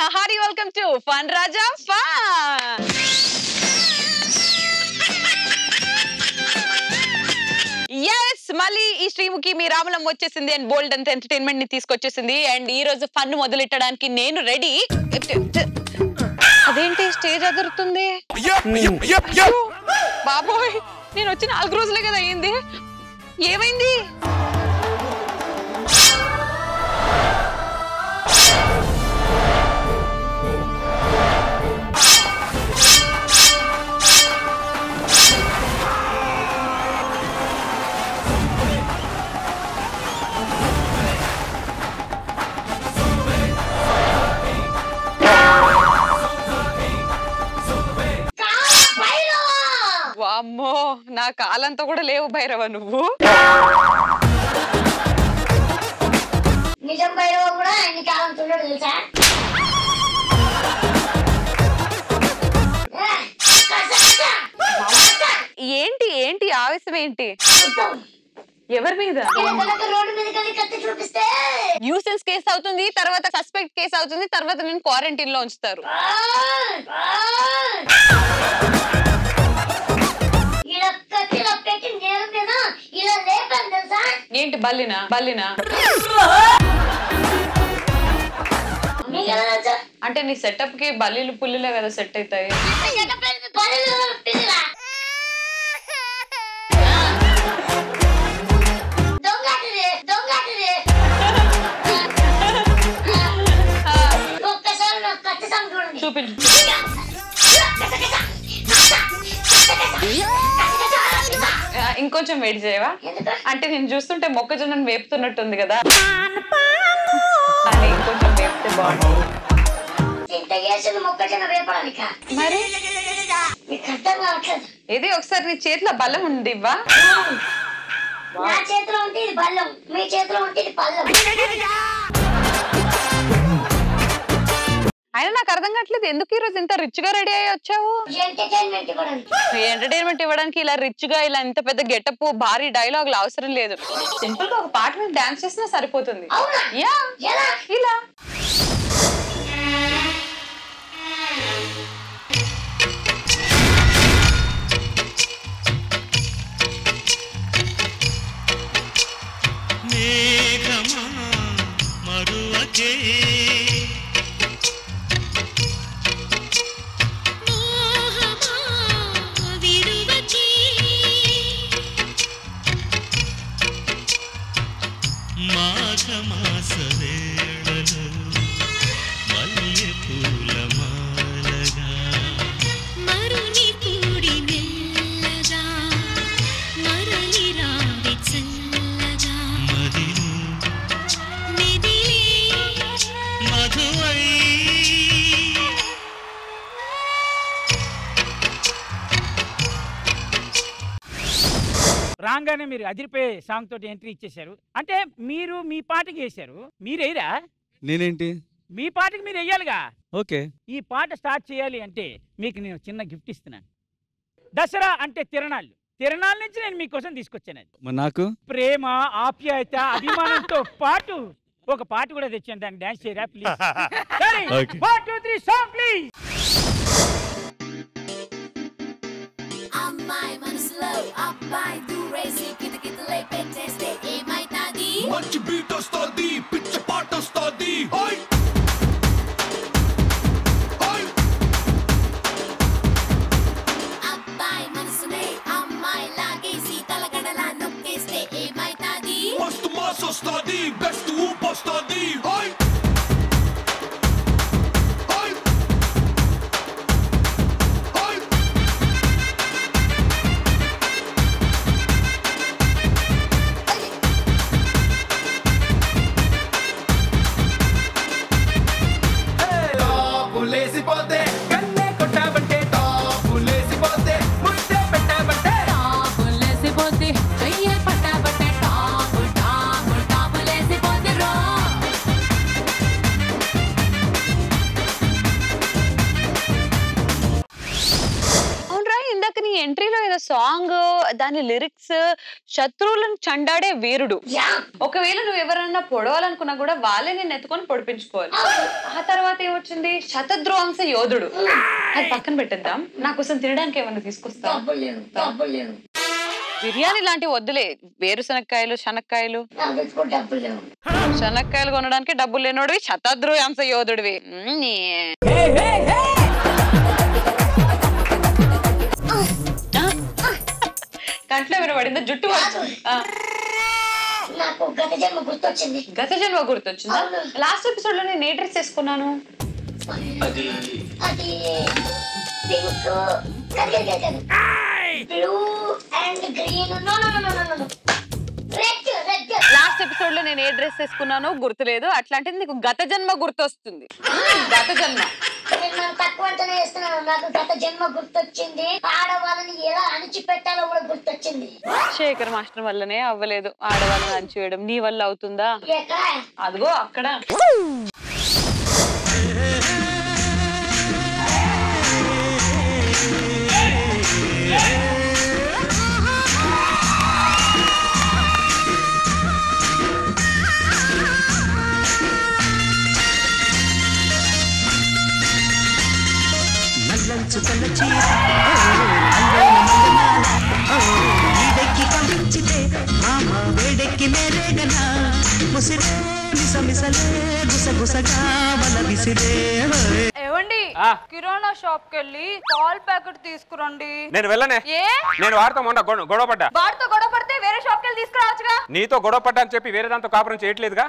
Harry welcome to fun Raja fun ఎస్ మళ్ళీ ఈ శ్రీముఖి మీ రామలం వచ్చేసింది అండ్ బోల్డ్ అంత ఎంటర్టైన్మెంట్ ని తీసుకొచ్చేసింది అండ్ ఈ రోజు ఫన్ మొదలెట్టడానికి నేను రెడీ అదేంటి స్టేజ్ అదురుతుంది బాబోయ్ నేను వచ్చి నాలుగు రోజులే కదా అయ్యింది ఏమైంది వామ్మో నా కాలంతో కూడా లేవు భైరవ నువ్వు నిజం భైరవ కూడా ఎన్ని కాలం చూడడు తెలుసా ఏ, కస, కస. ఏంటి ఏంటి ఆవేశం ఏంటి మొత్తం. ఎవరి మీద ఇలా కనుక రోడ్డు మీద కానీ కత్తి చూపిస్తే న్యూసెన్స్ కేసు అవుతుంది తర్వాత సస్పెక్ట్ కేసు అవుతుంది తర్వాత నేను క్వారంటైన్ లో ఉంచుతారు ఆ, ఆ. ఇలా కత్తి ఇలా పెట్టి నేల మీద ఇలా లేపాను తెలుసా ఏంటి బల్లినా బల్లినా మీకు ఎలా తెలుసా అంటే నీ సెటప్ కి బల్లీలు పుల్లిలే కదా సెట్ అవుతాయి పల్లెలు పిల్లిలా దొంగటిది దొంగటిది ఒక్కసారి నాకు కత్తి సంగ చూడండి చూపించు ఆ, ఇంకొంచెం వెయిట్ చేయవా ఎందుకు అంటే నేను చూస్తుంటే మొక్కజొన్నను వేపుతున్నట్టుంది కదా అని ఇంకొంచెం వేపితే బాగుంటుంది ఇంత చేసింది మొక్కజొన్న వేపడానికి మరి మీకు అర్థం కావట్లేదు ఇది ఒకసారి నీ చేతిలో బలం ఉంది ఇవ్వా నా చేతిలో ఉంటే ఇది బల్లం మీ చేతిలో ఉంటే ఇది పల్లం అయినా నాకు అర్థం కావట్లేదు ఎందుకు ఈ రోజు ఇంత రిచ్ గా రెడీ అయ్యి వచ్చావు ఎంటర్టైన్మెంట్ ఇవ్వడానికి ఎంటర్టైన్మెంట్ ఇవ్వడానికి ఇలా రిచ్ గా ఇలా ఇంత పెద్ద గెటప్ భారీ డైలాగులు అవసరం లేదు సింపుల్ గా ఒక పాట మీద డాన్స్ చేసినా సరిపోతుంది అవునా యా ఎలా ఇలా మేఘమా మరువకే మాఘమాస వేళలో మల్లె పూల మాలగా మరుని కూడి మెల్లగా మరలి రావి చల్లగా మదిలో మెదిలే మధువై రాగానే మీరు అదిరిపోయే సాంగ్ తోటి ఎంట్రీ ఇచ్చేశారు అంటే మీరు మీ పాటకి వేశారు మీరేరా నేనేంటి మీ పాటకి మీరు వెయ్యాలిగా ఓకే ఈ పాట స్టార్ట్ చేయాలి అంటే మీకు నేను చిన్న గిఫ్ట్ ఇస్తున్నాను దసరా అంటే తిరణాలు తిరణాల నుంచి నేను మీకోసం తీసుకొచ్చాను అది మరి నాకు ప్రేమ ఆప్యాయత అభిమానంతో పాటు ఒక పాట కూడా తెచ్చాను దాన్ని డాన్స్ చేయరా ప్లీజ్ సరే Okay. One two three song please అమ్మాయి మనసులో అబ్బాయి దూరేసి కితకితలై పెట్టేస్తే ఏమైతాది మంచి బీట్ వస్తుంది పిచ్చ పాట వస్తుంది ఓయ్ ఓయ్ అబ్బాయి మనసునే అమ్మాయి లాగేసి తలగడలా నొక్కేస్తే ఏమైతాది మస్తు మాస్ వస్తుంది బెస్ట్ ఊప్ వస్తుంది ఓయ్ ఓయ్ ఓయ్ టాపులేసిపోతే కన్నే కొట్టావంటే టాపులేసిపోతే ముద్దే పెట్టావంటే టాపులేసిపోతే చెయ్యే పట్టాబట్టే టాపు టాపు టాపులేసిపోతే రో అవునరా ఇందాక నీ ఎంట్రీలో ఏదో సాంగ్ దాని లిరిక్స్ శత్రువులను చండాడే వీరుడు యా ఒకవేళ నువ్వు ఎవరన్నా పొడవాలనుకున్నా కూడా వాళ్ళే నేను ఎత్తుకొని పొడిపించుకోవాలి ఆ తర్వాత ఏమొచ్చింది శతద్రోంస యోధుడు అది పక్కన పెట్టేద్దాం నా కోసం తినడానికి ఏమన్నా తీసుకొస్తా డబ్బులు లేవు డబ్బులు లేవు బిర్యానీ లాంటివి వద్దులే వేరుశనక్కాయలు శనక్కాయలు నా దగ్గర డబ్బులు లేవు శనక్కాయలు కొనడానికి డబ్బులు లేనోడివి శతద్రోంస యోధుడివి మ్మ్, నీ. కంట్లో వినబడిందా జుట్టు పడుతుంది. ఆ, నాకు గత జన్మ గుర్తొచ్చింది గత జన్మ గుర్తొచ్చిందా అవును. లాస్ట్ ఎపిసోడ్ లో నేను ఏ డ్రెస్ వేసుకున్నాను అది pink blue and green no no no no no red red last episode లో నేను ఏ డ్రెస్ వేసుకున్నానో గుర్తులేదు అట్లాంటిది నీకు గత జన్మ గుర్తొస్తుంది గత జన్మ నేను నాకు తక్కువ అంచనా వేస్తున్నాను నాకు గత జన్మ గుర్తొచ్చింది ఆడవాళ్ళని ఎలా అణిచిపెట్టాలో కూడా గుర్తొచ్చింది శేఖర్ మాస్టర్ వల్లనే అవ్వలేదు ఆడవాళ్ళని అంచివేయడం నీ వల్ల అవుతుందా ఎక్కడ అదిగో అక్కడ నల్లంచు తెల్ల చీర అందమైన మందనాల ఓ, ఈడెక్కి కమించితే మామ వేడెక్కి నేరేగనా ముసిరే మిసమిసలే గుసగుసగా వల విసిరే హోయ్. ఏవండి ఆ. కిరాణా షాప్ కెళ్ళి పాల్ ప్యాకెట్ తీసుకురండి నేను వెళ్ళనే ఏ నేను వాడితో మొన్న గొ- గొడవ పడ్డా వాడితో గొడవ పడితే వేరే షాప్ కెళ్ళి తీసుకురావచ్చుగా నీతో గొడవ పడ్డా అని చెప్పి వేరే దాంతో కాపురం చేయట్లేదుగా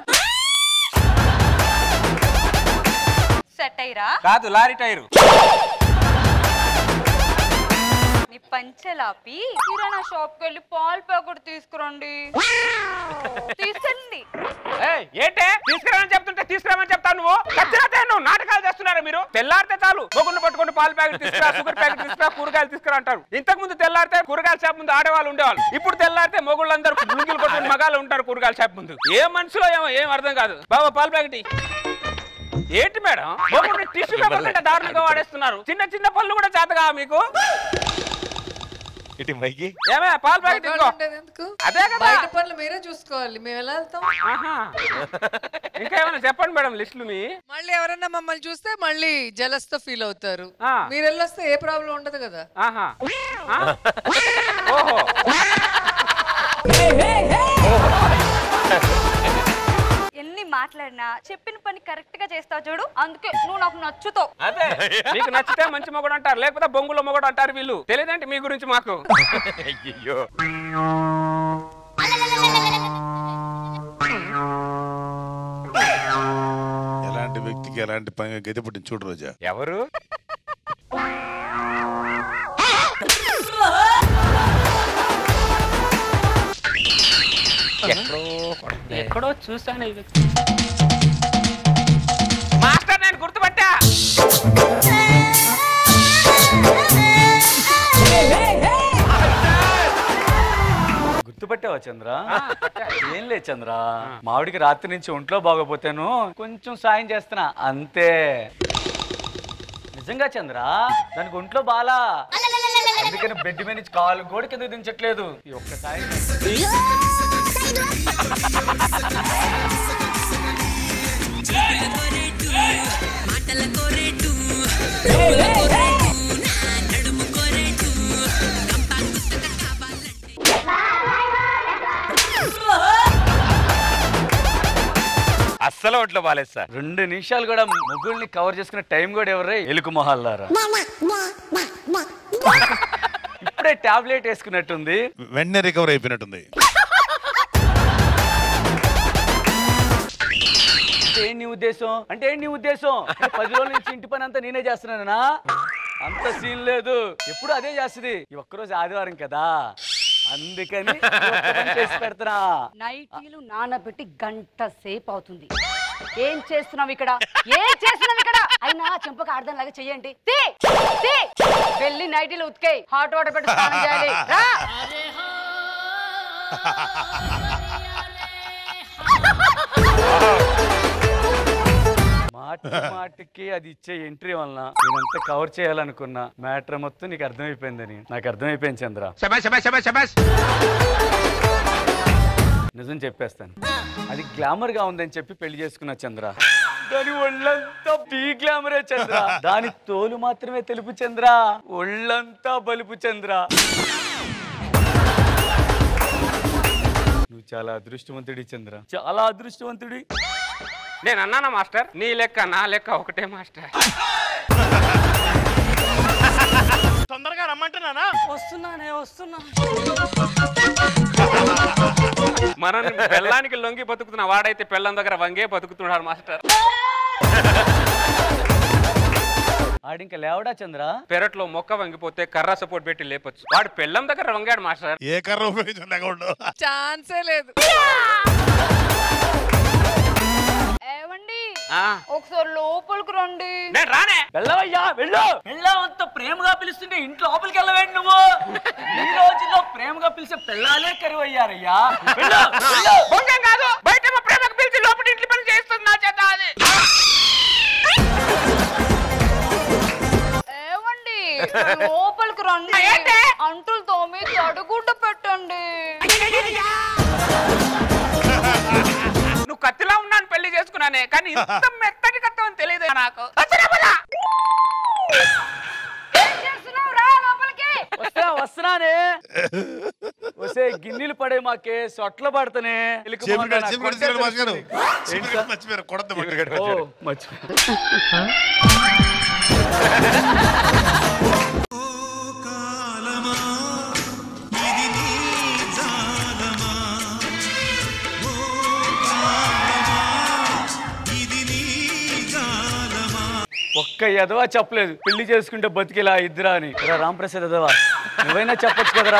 సెట్ అయ్యిరా కాదు లారీ టైరు నీ పంచెలాపి కిరాణా షాప్ కెళ్ళి పాల్ ప్యాకెట్ తీసుకురండి తీసుకెళ్ళండి ఏయ్, ఏంటే తీసుకురామని చెప్తుంటే తీసుకురామని చెప్తాను నువ్వు ఖచ్చితంగా నువ్వు నాటకాలు చేస్తున్నారా మీరు తెల్లారితే చాలు మొగుళ్ళు పట్టుకొని పాల ప్యాకెట్ తీసుకురా షుగర్ ప్యాకెట్ తీసుకురా కూరగాయలు తీసుకురా అంటారు ఇంతకు ముందు తెల్లారితే కూరగాయల షాప్ ముందు ఆడవాళ్ళు ఉండేవాళ్ళు ఇప్పుడు తెల్లారితే మొగుళ్ళందరూ లుంగిలు కొట్టుకుని మగాళ్ళు ఉంటారు కూరగాయల షాప్ ముందు ఏ మనుషులో ఏమో ఏం అర్థం కాదు బాబా పాల ప్యాకెట్ ఇయ్యి. ఏంటి మేడం మొగుడు టిష్యూ పేపర్ కంటే దారుణంగా వాడేస్తున్నారు చిన్న చిన్న పనులు కూడా చేతగా మీకు ఇటు మైకి ఏమే పాల ప్యాకెట్ మగాళ్ళు తీసుకో ఉండేది ఎందుకు అదే కదా బయట పనులు మీరే చూసుకోవాలి మేము ఎలా వెళ్తాం ఆహా. ఇంకా ఏమైనా చెప్పండి మేడం లిస్టులు మీ మళ్ళీ ఎవరైనా మమ్మల్ని చూస్తే మళ్ళీ జలస్ తో ఫీల్ అవుతారు ఆ. మీరు వెళ్ళొస్తే ఏ ప్రాబ్లం ఉండదు కదా ఆహా ఆ? ఓహో ఎన్ని మాట్లాడినా చెప్పిన పని కరెక్ట్ గా చేస్తావు చూడు అందుకే నువ్వు నాకు నచ్చుతావు అదే మీకు నచ్చితే మంచి మొగుడు అంటారు లేకపోతే బొంగుల మొగుడు అంటారు వీళ్ళు తెలియదంటే మీ గురించి మాకు అయ్యో ఎలాంటి వ్యక్తికి ఎలాంటి పని గతి పుట్టింది చూడు రోజా ఎవరు ఎక్కడో ఎక్కడో చూసాను ఇది మాస్టర్ నేను గుర్తుపట్టా గుర్తుపట్టావా చంద్ర ఏం లేదు చంద్ర మావిడికి రాత్రి నుంచి ఒంట్లో బాగోపోతాను కొంచెం సాయం చేస్తున్నా అంతే నిజంగా చంద్ర దానికి ఒంట్లో బాలా అందుకని బెడ్ మీద నుంచి కాలు కూడా కింద దించట్లేదు ఈ ఒక్క సాయం అస్సలు ఒంట్లో బాలేదు సార్ రెండు నిమిషాలు కూడా ముగ్గుల్ని కవర్ చేసుకునే టైం కూడా ఎవరే ఎలుకు మొహాలారా ఇప్పుడే టాబ్లెట్ వేసుకున్నట్టుంది వెంటనే రికవర్ అయిపోయినట్టుంది అంటే ఏంటి నీ ఉద్దేశం అంటే ఏంటి నీ ఉద్దేశం అంటే పది రోజుల నుంచి ఇంటి పని అంతా నేనే చేస్తున్నానా అంత సీన్ లేదు ఎప్పుడు అదే చేస్తుంది ఈ ఒక్కరోజు ఆదివారం కదా అందుకని ఈ ఒక్క పని చేసి పెడుతున్నా నైటీలు నానబెట్టి గంట సేపు అవుతుంది ఏం చేస్తున్నావు ఇక్కడ ఏం చేస్తున్నావు ఇక్కడ అయినా చెంపక అర్థం లాగా చెయ్యండి తీ తీ వెళ్ళి నైటీలు ఉతికేయి హాట్ వాటర్ పెట్టి స్నానం చేయాలి రా మాటి మాటికి అది ఇచ్చే ఎంట్రీ వలన నేనంతా కవర్ చేయాలనుకున్నా మ్యాటర్ మొత్తం నీకు అర్థమైపోయిందని నాకు అర్థమైపోయింది చంద్ర నిజం చెప్పేస్తాను అది గ్లామర్ గా ఉందని చెప్పి పెళ్లి చేసుకున్నా చంద్ర దాని ఒళ్ళంతా బీ గ్లామరే చంద్ర దాని తోలు మాత్రమే తెలుపు చంద్ర ఒళ్ళంతా బలుపు చంద్ర నువ్వు చాలా అదృష్టవంతుడి చంద్ర చాలా అదృష్టవంతుడి నేను అన్నానా మాస్టర్ నీ లెక్క నా లెక్క ఒకటే మాస్టర్ తొందరగా రమ్మంటున్నానా వస్తున్నానే వస్తున్నా మనని పెళ్ళానికి లొంగి బతుకుతున్న వాడైతే పెళ్ళం దగ్గర వంగే బతుకుతున్నాడు మాస్టర్ ఆడింక లేవడా చంద్ర పెరట్లో మొక్క వంగిపోతే కర్ర సపోర్ట్ పెట్టి లేపొచ్చు వాడు పెళ్ళం దగ్గర వంగాడు మాస్టర్ ఏ కర్ర ఉపయోగించలేకుండా ఛాన్సే లేదు ఏమండి ఆ. ఒకసారి లోపలికి రండి నేను రానే వెళ్ళవయ్యా వెళ్ళు వెళ్ళావంత ప్రేమగా పిలుస్తుంటే ఇంట్లో లోపలికి వెళ్ళవేంటి నువ్వు ఈ రోజుల్లో ప్రేమగా పిలిచే పిల్లాలే కరువయ్యారయ్యా వెళ్ళు, వెళ్ళు. బొంగం కాదు బయట మా ప్రేమకు పిలిచి లోపల ఇంట్లో పని చేస్తుంది నా చేత అది ఏమండి లోపలికి రండి అంటులు తోమి తడుగుడ్డ పెట్టండి నువ్వు కత్తిలా ఉన్నాను పెళ్లి చేసుకున్నానే కానీ ఇంత మెత్తటి కత్తం అని తెలియదు నాకు వస్తున్నా పద. ఏం చేస్తున్నావు రా లోపలికి వస్తున్నా వస్తున్నానే వసే గిన్నెలు పడే మాకే సొట్ల పడతానే ఎలుక చీపురు మొహం కట్టు, నా చీపురు కట్టు, కొట్టే చీపురు కట్టు, తెలుస్తుంది. చీపురు ఏంటి కట్టు, సార్? మర్చిపోయారు, కొడద్దు, చీపురు కట్టు. మర్చిపోయారు. ఓ, మర్చిపోయారు. ఒక్క ఎదవా చెప్పలేదు పెళ్లి చేసుకుంటే బతికిలా ఇద్దరా అని ఎరా రాంప్రసాద్ ఎదవా నువ్వైనా చెప్పొచ్చు కదరా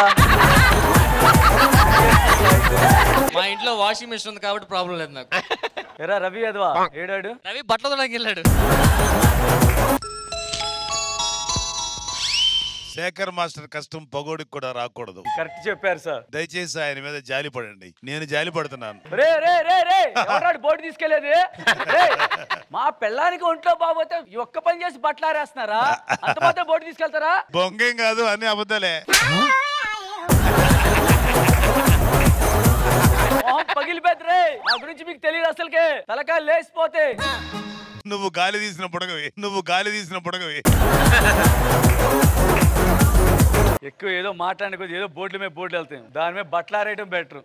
మా ఇంట్లో వాషింగ్ మిషన్ ఉంది కాబట్టి ప్రాబ్లం లేదు నాకు ఎరా రవి ఎదవా ఏడాడు రవి బట్టలు తొడకి వెళ్ళాడు శేఖర్ మాస్టర్ కష్టం పగోడికి కూడా రాకూడదు కరెక్ట్ చెప్పారు సార్ దయచేసి ఆయన మీద జాలి పడండి నేను జాలి పడుతున్నాను రే రే రే రే ఎవరాడు బోర్డు తీసుకెళ్లేది రేయ్, మా పెళ్ళానికి ఒంట్లో బాగోతే ఈ ఒక్క పని చేసి బట్టలు ఆరేస్తున్నారా అంత మాత్రం బోర్డు తీసుకెళ్తారా బొంగేం కాదు అన్ని అబద్ధాలే మొహం పగిలిపోద్ది రే నా గురించి మీకు తెలియదు అసలుకే తలకాయ లేచిపోతే నువ్వు గాలి తీసిన బుడగవి నువ్వు గాలి తీసిన బుడగవి ఎక్కువ ఏదో మాట్లాడకుండా ఏదో బోర్డుల మీద బోర్డులు వెళ్తాయి దాని మీద బట్టలు ఆరేయడం బెటర్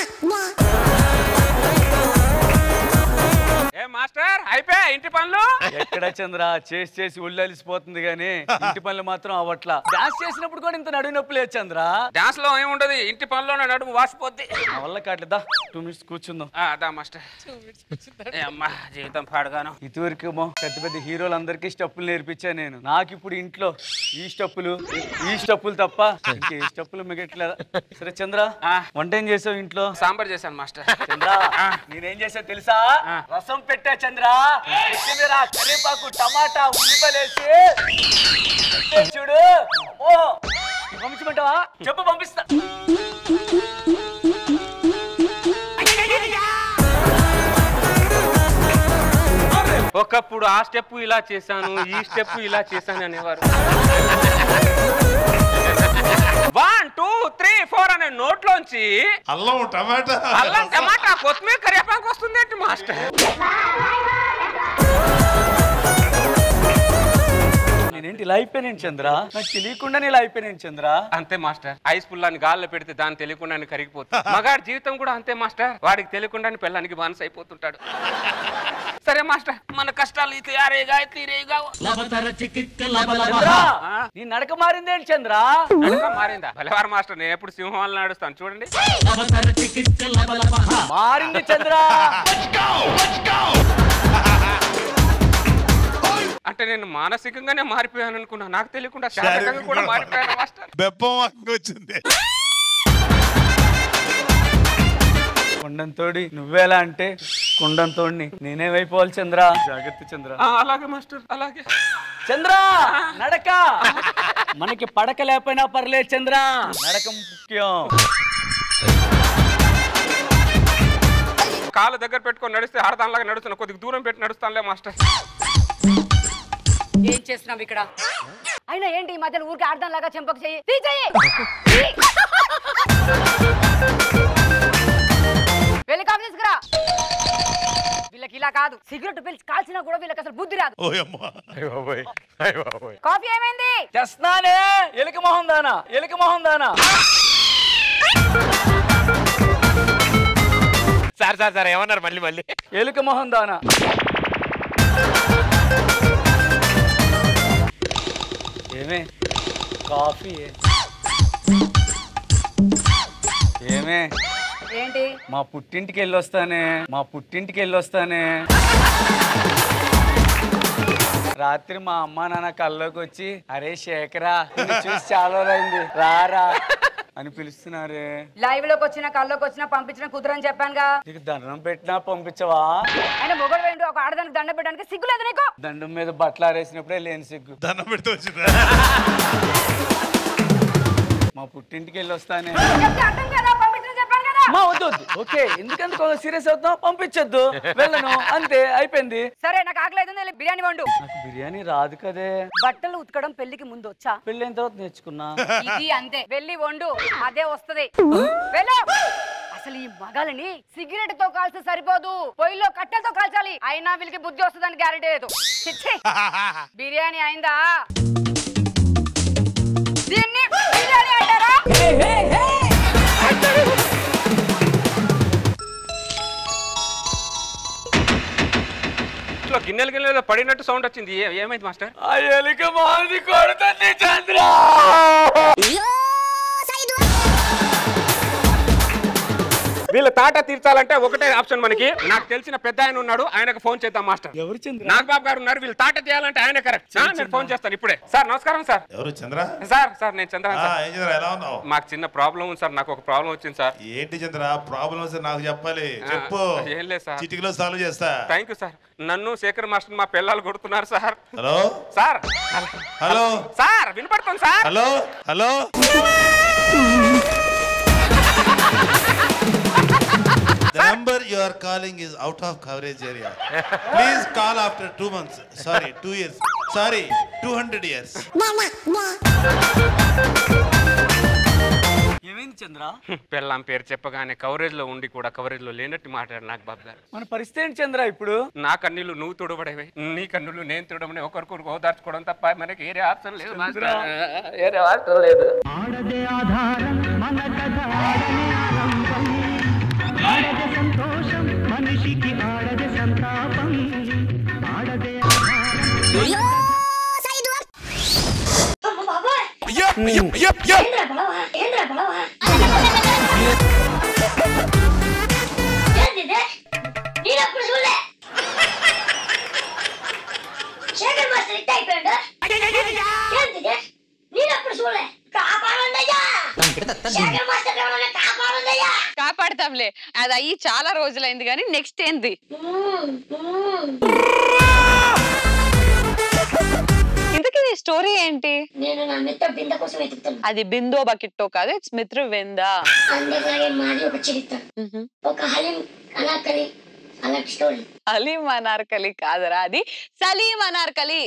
ఏ మాస్టర్ అయిపోయా ఇంటి పనులు ఎక్కడ చంద్ర చేసి చేసి ఒళ్ళు అలిసిపోతుంది కానీ ఇంటి పనులు మాత్రం అవట్లా డాన్స్ చేసినప్పుడు కూడా ఇంత నడువు నొప్పి లేదు చంద్ర డాన్స్ లో ఏముండదు ఇంటి పనిలోనే నడుము వాసిపోద్ది నా వల్ల కావట్లేదా టూ మినిట్స్ కూర్చుందాం ఆ, అదా మాస్టర్ ఏ అమ్మా జీవితం పాడగాను ఇదివరకు ఏమో పెద్ద పెద్ద హీరోలందరికీ స్టెప్పులు నేర్పించా నేను నాకు ఇప్పుడు ఇంట్లో ఈ స్టెప్పులు ఈ స్టెప్పులు తప్ప ఇంకే స్టెప్పులు మిగట్లేదా సరే చంద్ర వంట ఏం చేసావు ఇంట్లో సాంబార్ చేశాను మాస్టర్ చంద్ర నేనేం చేసా తెలుసా రసం పెట్టా చంద్ర కొత్తిమీర కరివేపాకు టమాటా ఉల్లిపలేసి పెట్టా చూడు ఓ పంపించమంటావా చెప్పు పంపిస్తా ఒకప్పుడు ఆ స్టెప్ ఇలా చేశాను ఈ స్టెప్ ఇలా చేశాను అనేవారు వన్ టూ త్రీ ఫోర్ అనే నోట్లోంచి అల్లం టమాటా అల్లం టమాటా కొత్తిమీర కరివేపాకు వస్తుంది ఏంటి మాస్టర్ నేనేంటి ఇలా అయిపోయాను చంద్ర నాకు తెలియకుండానే ఇలా అయిపోయాను చంద్ర అంతే మాస్టర్ ఐస్ పుల్లాన్ని గాల్లో పెడితే దాన్ని తెలియకుండానే కరిగిపోతుంది మగాడి జీవితం కూడా అంతే మాస్టర్ వాడికి తెలియకుండానే పిల్లానికి బానిస అయిపోతుంటాడు సరే మాస్టర్ మన కష్టాలు ఇది తీరేగా తీరేగా చంద్ర నీ నడక మారిందేంటి చంద్ర నడక మారిందా భలేవారు మాస్టర్ నేను ఎప్పుడు సింహాలను నడుస్తాను చూడండి మారింది చంద్ర అంటే నేను మానసికంగానే మారిపోయాను అనుకున్నా నాకు తెలియకుండా శారీరకంగా కూడా మారిపోయాను మాస్టర్ బెప్పం వాంగ్ వచ్చింది కొండంతోడి నువ్వేలా అంటే కొండంతోడిని నేనేమైపోవాలి చంద్ర జాగ్రత్త చంద్ర ఆ, అలాగే మాస్టర్ అలాగే చంద్ర నడక మనకి పడక లేకపోయినా పర్లేదు చంద్ర నడక ముఖ్యం కాళ్ళు దగ్గర పెట్టుకొని నడిస్తే ఆడదానిలాగా నడుస్తున్నా కొద్దిగా దూరం పెట్టి నడుస్తానులే మాస్టర్ ఏం చేస్తున్నావు ఇక్కడ అయినా ఏంటి ఈ మధ్యలో ఊరికి ఆడదాం లాగా చెంపకు చెయ్యి తీ చెయ్యి తీ. వెళ్ళి కాఫీ తీసుకురా వీళ్ళకి ఇలా కాదు సిగరెట్ పిలిచి కాల్చినా కూడా వీళ్ళకి అసలు బుద్ధి రాదు ఓయమ్మా కాఫీ ఏమైంది తెస్తున్నానే ఎలిక మొహం దానా ఎలిక మొహం దానా సార్ సార్ సార్ ఏమన్నారు మళ్ళీ మళ్ళీ ఎలుక మొహం దానా ఏమే కాఫీ ఏమే ఏంటి మా పుట్టింటికి వెళ్ళొస్తానే మా పుట్టింటికి వెళ్ళొస్తానే రాత్రి మా అమ్మ నాన్న కల్లోకి వచ్చి అరే శేఖరా నిన్ను చూసి చాలా రోజులైంది రారా అని పిలుస్తున్నారే లైవ్ లోకి వచ్చిన కల్లోకి వచ్చినా పంపించిన కుదరని చెప్పానుగా నీకు దండం పెట్టినా పంపించవా ఆయన మొగడు వేయండి ఒక ఆడదానికి దండ పెట్టడానికి సిగ్గులేదు నీకు దండం మీద బట్టలు ఆరేసినప్పుడే లేని సిగ్గు దండం పెడితే వచ్చిందా మా పుట్టింటికి వెళ్ళి వస్తానే చెప్తే అర్థం కదా పంపించిన చెప్పాను కదా మా వద్దు వద్దు ఓకే ఎందుకందుకు సీరియస్ అవుతున్నావు పంపించొద్దు వెళ్ళను అంతే అయిపోయింది సరే నాకు ఆకలి అవుతుంది వెళ్ళి బిర్యానీ వండు నాకు బిర్యానీ రాదు కదే బట్టలు ఉతకడం పెళ్లికి ముందు వచ్చా పెళ్ళైన తర్వాత నేర్చుకున్నా ఇది అంతే వెళ్ళి వండు అదే వస్తది వెళ్ళు అసలు ఈ మగాలని సిగరెట్ తో కాల్స్తే సరిపోదు పొయ్యిలో కట్టెలతో కాల్చాలి అయినా వీళ్ళకి బుద్ధి వస్తుందని గ్యారెంటీ లేదు చిచ్చి బిర్యానీ అయిందా దీన్ని బిర్యానీ అంటారా ఇట్లా గిన్నెలు గిన్నెలు పడినట్టు సౌండ్ వచ్చింది ఏ- ఏమైంది మాస్టర్ ఆ ఎలిక మాది కొడుతుంది చంద్ర వీళ్ళ తాట తీర్చాలంటే ఒకటే ఆప్షన్ మనకి నాకు తెలిసిన పెద్ద ఆయన ఉన్నాడు ఆయనకు ఫోన్ చేద్దాం మాస్టర్ ఎవరు చంద్ర నాగబాబు గారు ఉన్నారు వీళ్ళు తాట తీయాలంటే ఆయన కరెక్ట్ నేను ఫోన్ చేస్తాను ఇప్పుడే సార్ నమస్కారం సార్ ఎవరు చంద్ర సార్ సార్ నేను చంద్ర ఆ, ఏం చంద్ర ఎలా ఉన్నావు మాకు చిన్న ప్రాబ్లం ఉంది సార్ నాకు ఒక ప్రాబ్లం వచ్చింది సార్ ఏంటి చంద్ర ప్రాబ్లమ్స్ నాకు చెప్పాలి చెప్పు ఏం లేదు సార్ చిటికలో సాల్వ్ చేస్తా థ్యాంక్ యూ సార్ నన్ను శేఖర్ మాస్టర్ మా పిల్లలు కొడుతున్నారు sir hello sir hello sir వినపడుతుంది sir hello hello The number you are calling is out of coverage area. Please call after two months. Sorry, two years. Sorry, 200 years. ఏమైంది చంద్ర పిల్లం పేరు చెప్పగానే coverage లో ఉండి కూడా కవరేజ్ లో లేనట్టు మాట్లాడు నాకు బాబు గారు మన పరిస్థితి ఏంటి చంద్ర ఇప్పుడు నా కన్నీళ్ళు నువ్వు తుడబడేవి నీ కన్నులు నేను తుడమని ఒకరికొకరు ఓదార్చుకోవడం తప్ప మనకి ఏరే ఆప్షన్ లేదు మాస్టర్. ఏరే ఆప్షన్ లేదు ఆడదే ఆధారం మన కథ ఆడనే ఆరంభం ఆడదే సంతోషం మనిషికి ఆడదే సంతాపం ఆడదే అమ్మ బాబాయ్ Yep, yep, yep, yep. ఏంద్రా బలవా ఏంద్రా బలవా ఏందిదే నేనప్పుడు చూడలే శేఖర్ మాస్టర్ ఇట్ట అయిపోయాడు ఏందిదే నేనప్పుడు చూడలే కాపాడండియ్యా శేఖర్ మాస్టర్ ఎవరైనా కాపాడండియ్యా కాపాడతాంలే అది అయ్యి చాలా రోజులైంది కానీ నెక్స్ట్ ఏంది ఇంతకీ నీ స్టోరీ ఏంటి నేను నా మిత్ర బింద కోసం వెతుకుతాను అది బిందో బకెట్టో కాదు ఇట్స్ మిత్ర విందా అందుకలాగే మాది ఒక చరిత్ర ఒక హలీం అనాకలి అలాంటి స్టోరీ అలీం అనార్కలి కాదురా అది సలీం అనార్కలి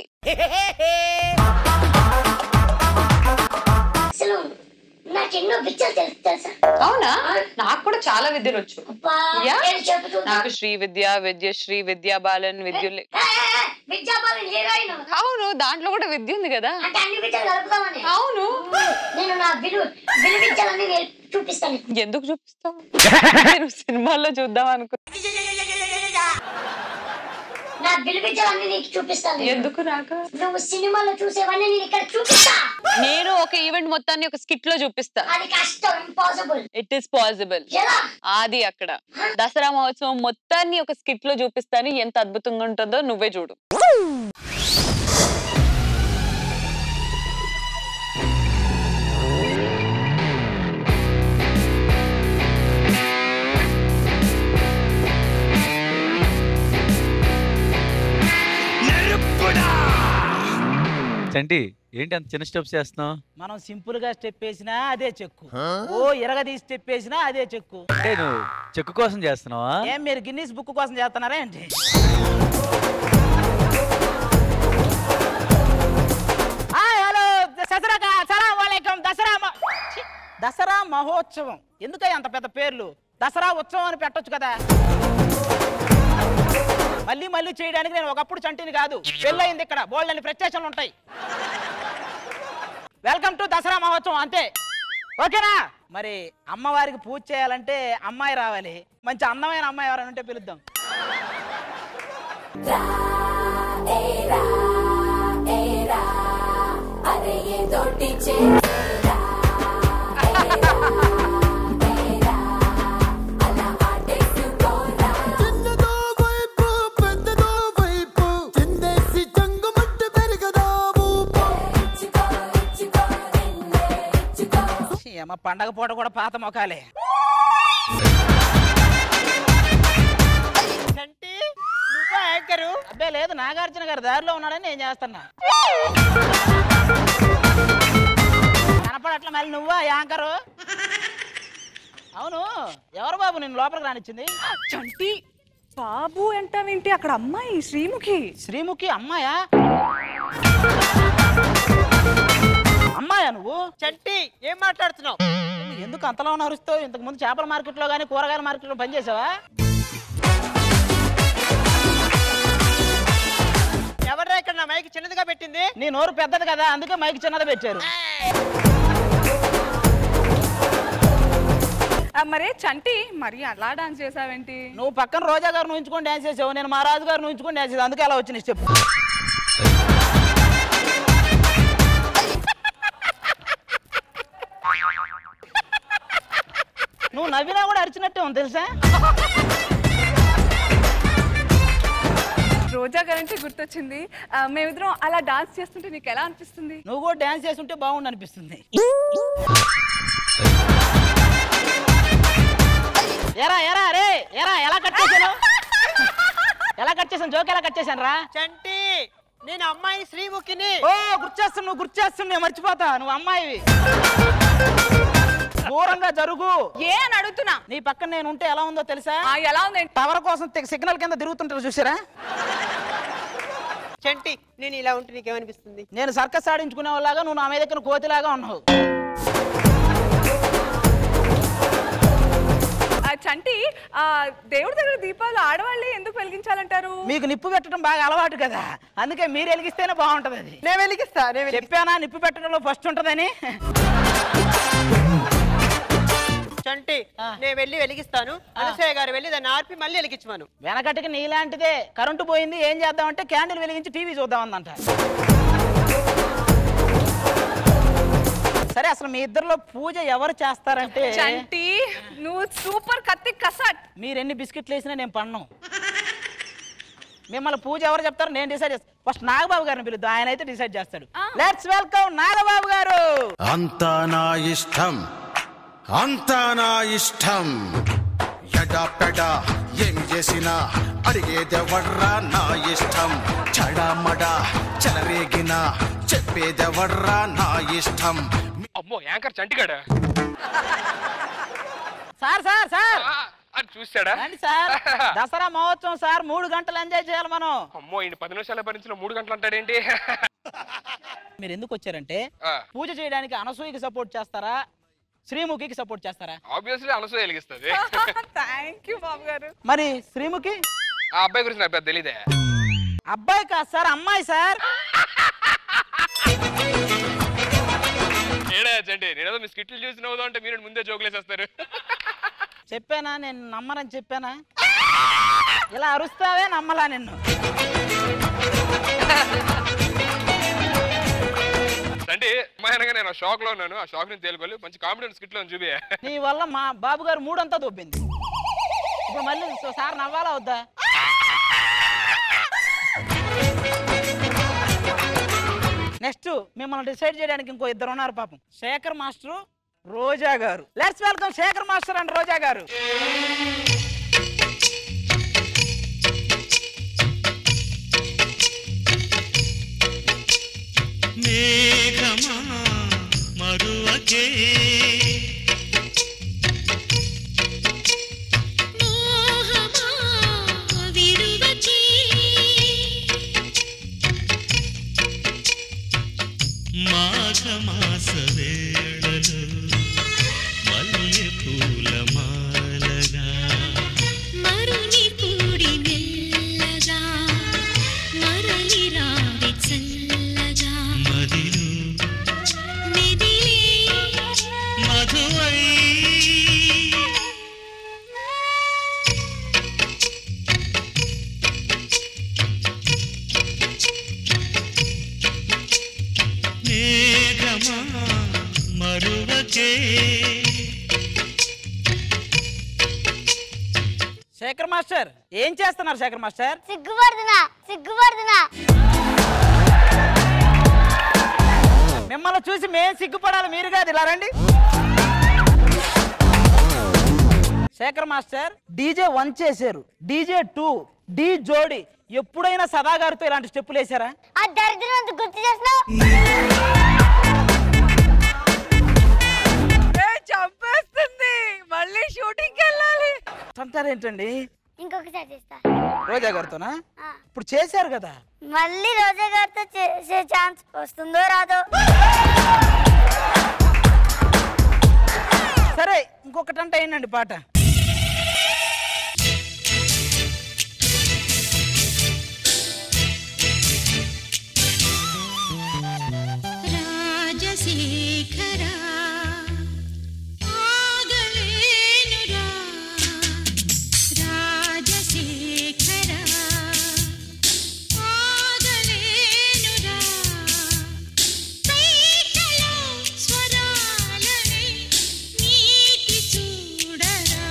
అసలు నాకు ఎన్నో విద్యలు తెలుసు తెలుసా అవునా నాకు కూడా చాలా విద్యలు వచ్చు అబ్బా, యా? ఏడు చెప్పు చూద్దాం. నాకు శ్రీ విద్య విద్యశ్రీ విద్యా బాలన్ విద్యుల్ విద్యాబాలన్ హీరోయిన్ అవును దాంట్లో కూడా విద్య ఉంది కదా అంటే అన్ని విద్యలు కలుపుదామని అవును నేను నా విలు విలు విద్యలన్నీ నేను చూపిస్తాను ఎందుకు చూపిస్తావు నేను సినిమాల్లో చూద్దాం అనుకో నా విలు విద్యలన్నీ నీకు చూపిస్తాను ఎందుకు రాక నువ్వు సినిమాలో చూసేవన్నీ నేను ఇక్కడ చూపిస్తా నేను ఒక ఈవెంట్ మొత్తాన్ని ఒక స్కిట్ లో చూపిస్తా అది కష్టం ఇంపాసిబుల్ ఇట్ ఈస్ పాసిబుల్ ఎలా ఆది అక్కడ దసరా మహోత్సవం మొత్తాన్ని ఒక స్కిట్ లో చూపిస్తాను ఎంత అద్భుతంగా ఉంటుందో నువ్వే చూడు చంటి ఏంటి అంత చిన్న స్టెప్స్ చేస్తున్నావు మనం సింపుల్ గా స్టెప్ వేసినా అదే చెక్కు ఓ ఇరగదీసి స్టెప్ వేసినా అదే చెక్కు అంటే నువ్వు చెక్కు కోసం చేస్తున్నావా ఏం మీరు గిన్నీస్ బుక్ కోసం చేస్తున్నారా ఏంటి హాయ్ హలో దసరా సలాం వాలేకం దసరా మ- ఛీ, దసరా మహోత్సవం ఎందుకయ్య అంత పెద్ద పేర్లు దసరా ఉత్సవం అని పెట్టొచ్చు కదా మళ్ళీ మళ్ళీ చేయడానికి నేను ఒకప్పుడు చంటిని కాదు పెళ్ళయింది ఇక్కడ బోల్డ్ అని ప్రత్యేషన్లు ఉంటాయి వెల్కమ్ టు దసరా మహోత్సవం అంతే ఓకేనా మరి అమ్మవారికి పూజ చేయాలంటే అమ్మాయి రావాలి మంచి అందమైన అమ్మాయి ఎవరైనా ఉంటే పిలుద్దాం అరే ఏదోటి చే ఏమ పండగ పూట కూడా పాత మొఖాలే నువ్వా యాంకరు అబ్బే లేదు నాగార్జున గారు దారిలో ఉన్నాడని నేను చేస్తున్నా కనపడట్ల మళ్ళీ నువ్వా యాంకరు అవును ఎవరు బాబు నేను లోపలికి రానిచ్చింది చంటి బాబు అంటావేంటి అక్కడ అమ్మాయి శ్రీముఖి శ్రీముఖి అమ్మాయా అమ్మాయా నువ్వు చంటి ఏం మాట్లాడుతున్నావు ఎందుకు అంతలో నరుస్తావు ఇంతకు ముందు చేపల మార్కెట్లో కానీ కూరగాయల మార్కెట్లో పనిచేసావా ఎవరా ఇక్కడ నా మైక్ చిన్నదిగా పెట్టింది నీ నోరు పెద్దది కదా అందుకే మైక్ చిన్నది పెట్టారు మరే చంటి మరి అలా డాన్స్ చేసావేంటి నువ్వు పక్కన రోజా గారు ఉంచుకొని డ్యాన్స్ చేసావు నేను మా రాజు గారు ఉంచుకొని డ్యాన్స్ చేసావు అందుకే అలా వచ్చిన స్టెప్ నువ్వు నవ్వినా కూడా అరిచినట్టే ఉంది తెలుసా రోజా గారంటే గుర్తొచ్చింది ఆ, మేమిద్దరం అలా డాన్స్ చేస్తుంటే నీకు ఎలా అనిపిస్తుంది నువ్వు కూడా డ్యాన్స్ చేస్తుంటే బాగుండు అనిపిస్తుంది ఎరా ఎరా రే ఎరా ఎలా కట్ చేశాను ఎలా కట్ చేశాను జోక్ ఎలా కట్ చేశాను రా చంటి నేను అమ్మాయి శ్రీముఖిని ఓ గుర్చేస్తాను నువ్వు గుర్చేస్తాను నేను మర్చిపోతా నువ్వు అమ్మాయివి దూరంగా జరుగు ఏ అని అడుగుతున్నా నీ పక్కన నేను ఉంటే ఎలా ఉందో తెలుసా ఎలా ఉంది టవర్ కోసం సిగ్నల్ కింద తిరుగుతుంటారు చూసారా చంటి నేను ఇలా ఉంటే నీకేమనిపిస్తుంది నేను సర్కస్ ఆడించుకునే వాళ్ళగా నువ్వు నా మీద ఎక్కిన కోతిలాగా ఉన్నావు ఆ, చంటి ఆ, దేవుడి దగ్గర దీపాలు ఆడవాళ్ళే ఎందుకు వెలిగించాలంటారు మీకు నిప్పు పెట్టడం బాగా అలవాటు కదా అందుకే మీరు వెలిగిస్తేనే బాగుంటది అది నేను వెలిగిస్తా నేను చెప్పానా నిప్పు పెట్టడంలో ఫస్ట్ ఉంటదని చంటి నేను వెళ్ళి వెలిగిస్తాను అనసూయ గారు వెళ్ళి దాన్ని ఆర్పి మళ్ళీ వెలిగించమను వెనకటికి నీలాంటిదే కరెంటు పోయింది ఏం చేద్దామంటే క్యాండిల్ వెలిగించి టీవీ చూద్దామందంట సరే అసలు మీ ఇద్దరిలో పూజ ఎవరు చేస్తారంటే చంటి నువ్వు సూపర్ కత్తి కసట్ మీరు ఎన్ని బిస్కెట్లు వేసినా నేను పన్ను మిమ్మల్ని పూజ ఎవరు చెప్తారో నేను డిసైడ్ చేస్తాను ఫస్ట్ నాగబాబు గారిని పిలుద్దాం ఆయన అయితే డిసైడ్ చేస్తాడు లెట్స్ వెల్కమ్ నాగబాబు గారు అంతా నా ఇష్టం అంతా నా ఇష్టం ఎడా పెడ ఏం చేసినా అడిగేదెవర్రా నా ఇష్టం చడమడ చెలరేగిన చెప్పేదెవర్రా నా ఇష్టం అమ్మో యాంకర్ చంటిగాడ సార్ సార్ సార్ అది చూసాడా రండి సార్ దసరా మహోత్సవం సార్ మూడు గంటలు ఎంజాయ్ చేయాలి మనం అమ్మో ఈయన పది నిమిషాలు భరించిన మూడు గంటలు అంటాడేంటి మీరు ఎందుకు వచ్చారంటే ఆ. పూజ చేయడానికి అనసూయకి సపోర్ట్ చేస్తారా శ్రీముఖికి సపోర్ట్ చేస్తారా ఆబ్వియస్లీ అనసూయ వెలిగిస్తుంది థ్యాంక్ యూ బాబు గారు మరి శ్రీముఖి ఆ అబ్బాయి గురించి నాకు పెద్ద తెలీదే అబ్బాయి కాదు సార్ అమ్మాయి సార్ ఏడా చంటి నేనేదో మీ స్కిట్లు చూసి నవ్వుదా అంటే మీరు ముందే జోకులేసేస్తారు చెప్పానా నేను నమ్మనని చెప్పానా ఇలా అరుస్తావే నమ్మలా నిన్ను అంటే అమ్మాయి నేను షాక్ లో ఉన్నాను ఆ షాక్ నుంచి తేలుకోవాలి మంచి కామెడీ స్కిట్ లో చూపి నీ వల్ల మా బాబు గారు మూడంతా దొబ్బింది ఇప్పుడు మళ్ళీ సో- సార్ నవ్వాలా వద్దా నెక్స్ట్ మిమ్మల్ని డిసైడ్ చేయడానికి ఇంకో ఇద్దరు ఉన్నారు పాపం Shekhar master Roja garu let's welcome Sekhar master and Roja garu మేఘమా మరువకే మాఘమాస వేళలో మల్లె పూల మాలగా మరుని కూడి మెల్లగా మరలి రావి చల్లగా మదిలో మెదిలే మధువై మేఘమా మరువకే శేఖర్ మాస్టర్ ఏం చేస్తున్నారు శేఖర్ మాస్టర్ సిగ్గుపడుతున్నా సిగ్గుపడుతున్నా మిమ్మల్ని చూసి మేం సిగ్గుపడాలి మీరు కాదు ఇలా రండి శేఖర్ మాస్టర్ డీజే వన్ చేశారు డీజే టూ డీ జోడి ఎప్పుడైనా సదా గారితో ఇలాంటి స్టెప్పులు వేసారా ఆ దరిద్రం అంత గుర్తు చేస్తున్నావు చంపేస్తుంది మళ్ళీ షూటింగ్ వెళ్ళాలి అంటారేంటండి ఇంకొకసారి చేస్తా రోజా గారితోనా ఇప్పుడు చేశారు కదా మళ్ళీ రోజా గారితో చేసే ఛాన్స్ వస్తుందో రాదో సరే ఇంకొకటి అంటే ఏంటండి పాట రాజశేఖరా ఆగలేనురా రాజశేఖరా ఆగలేనురా పైకలో స్వరాలని నీటి చూడరా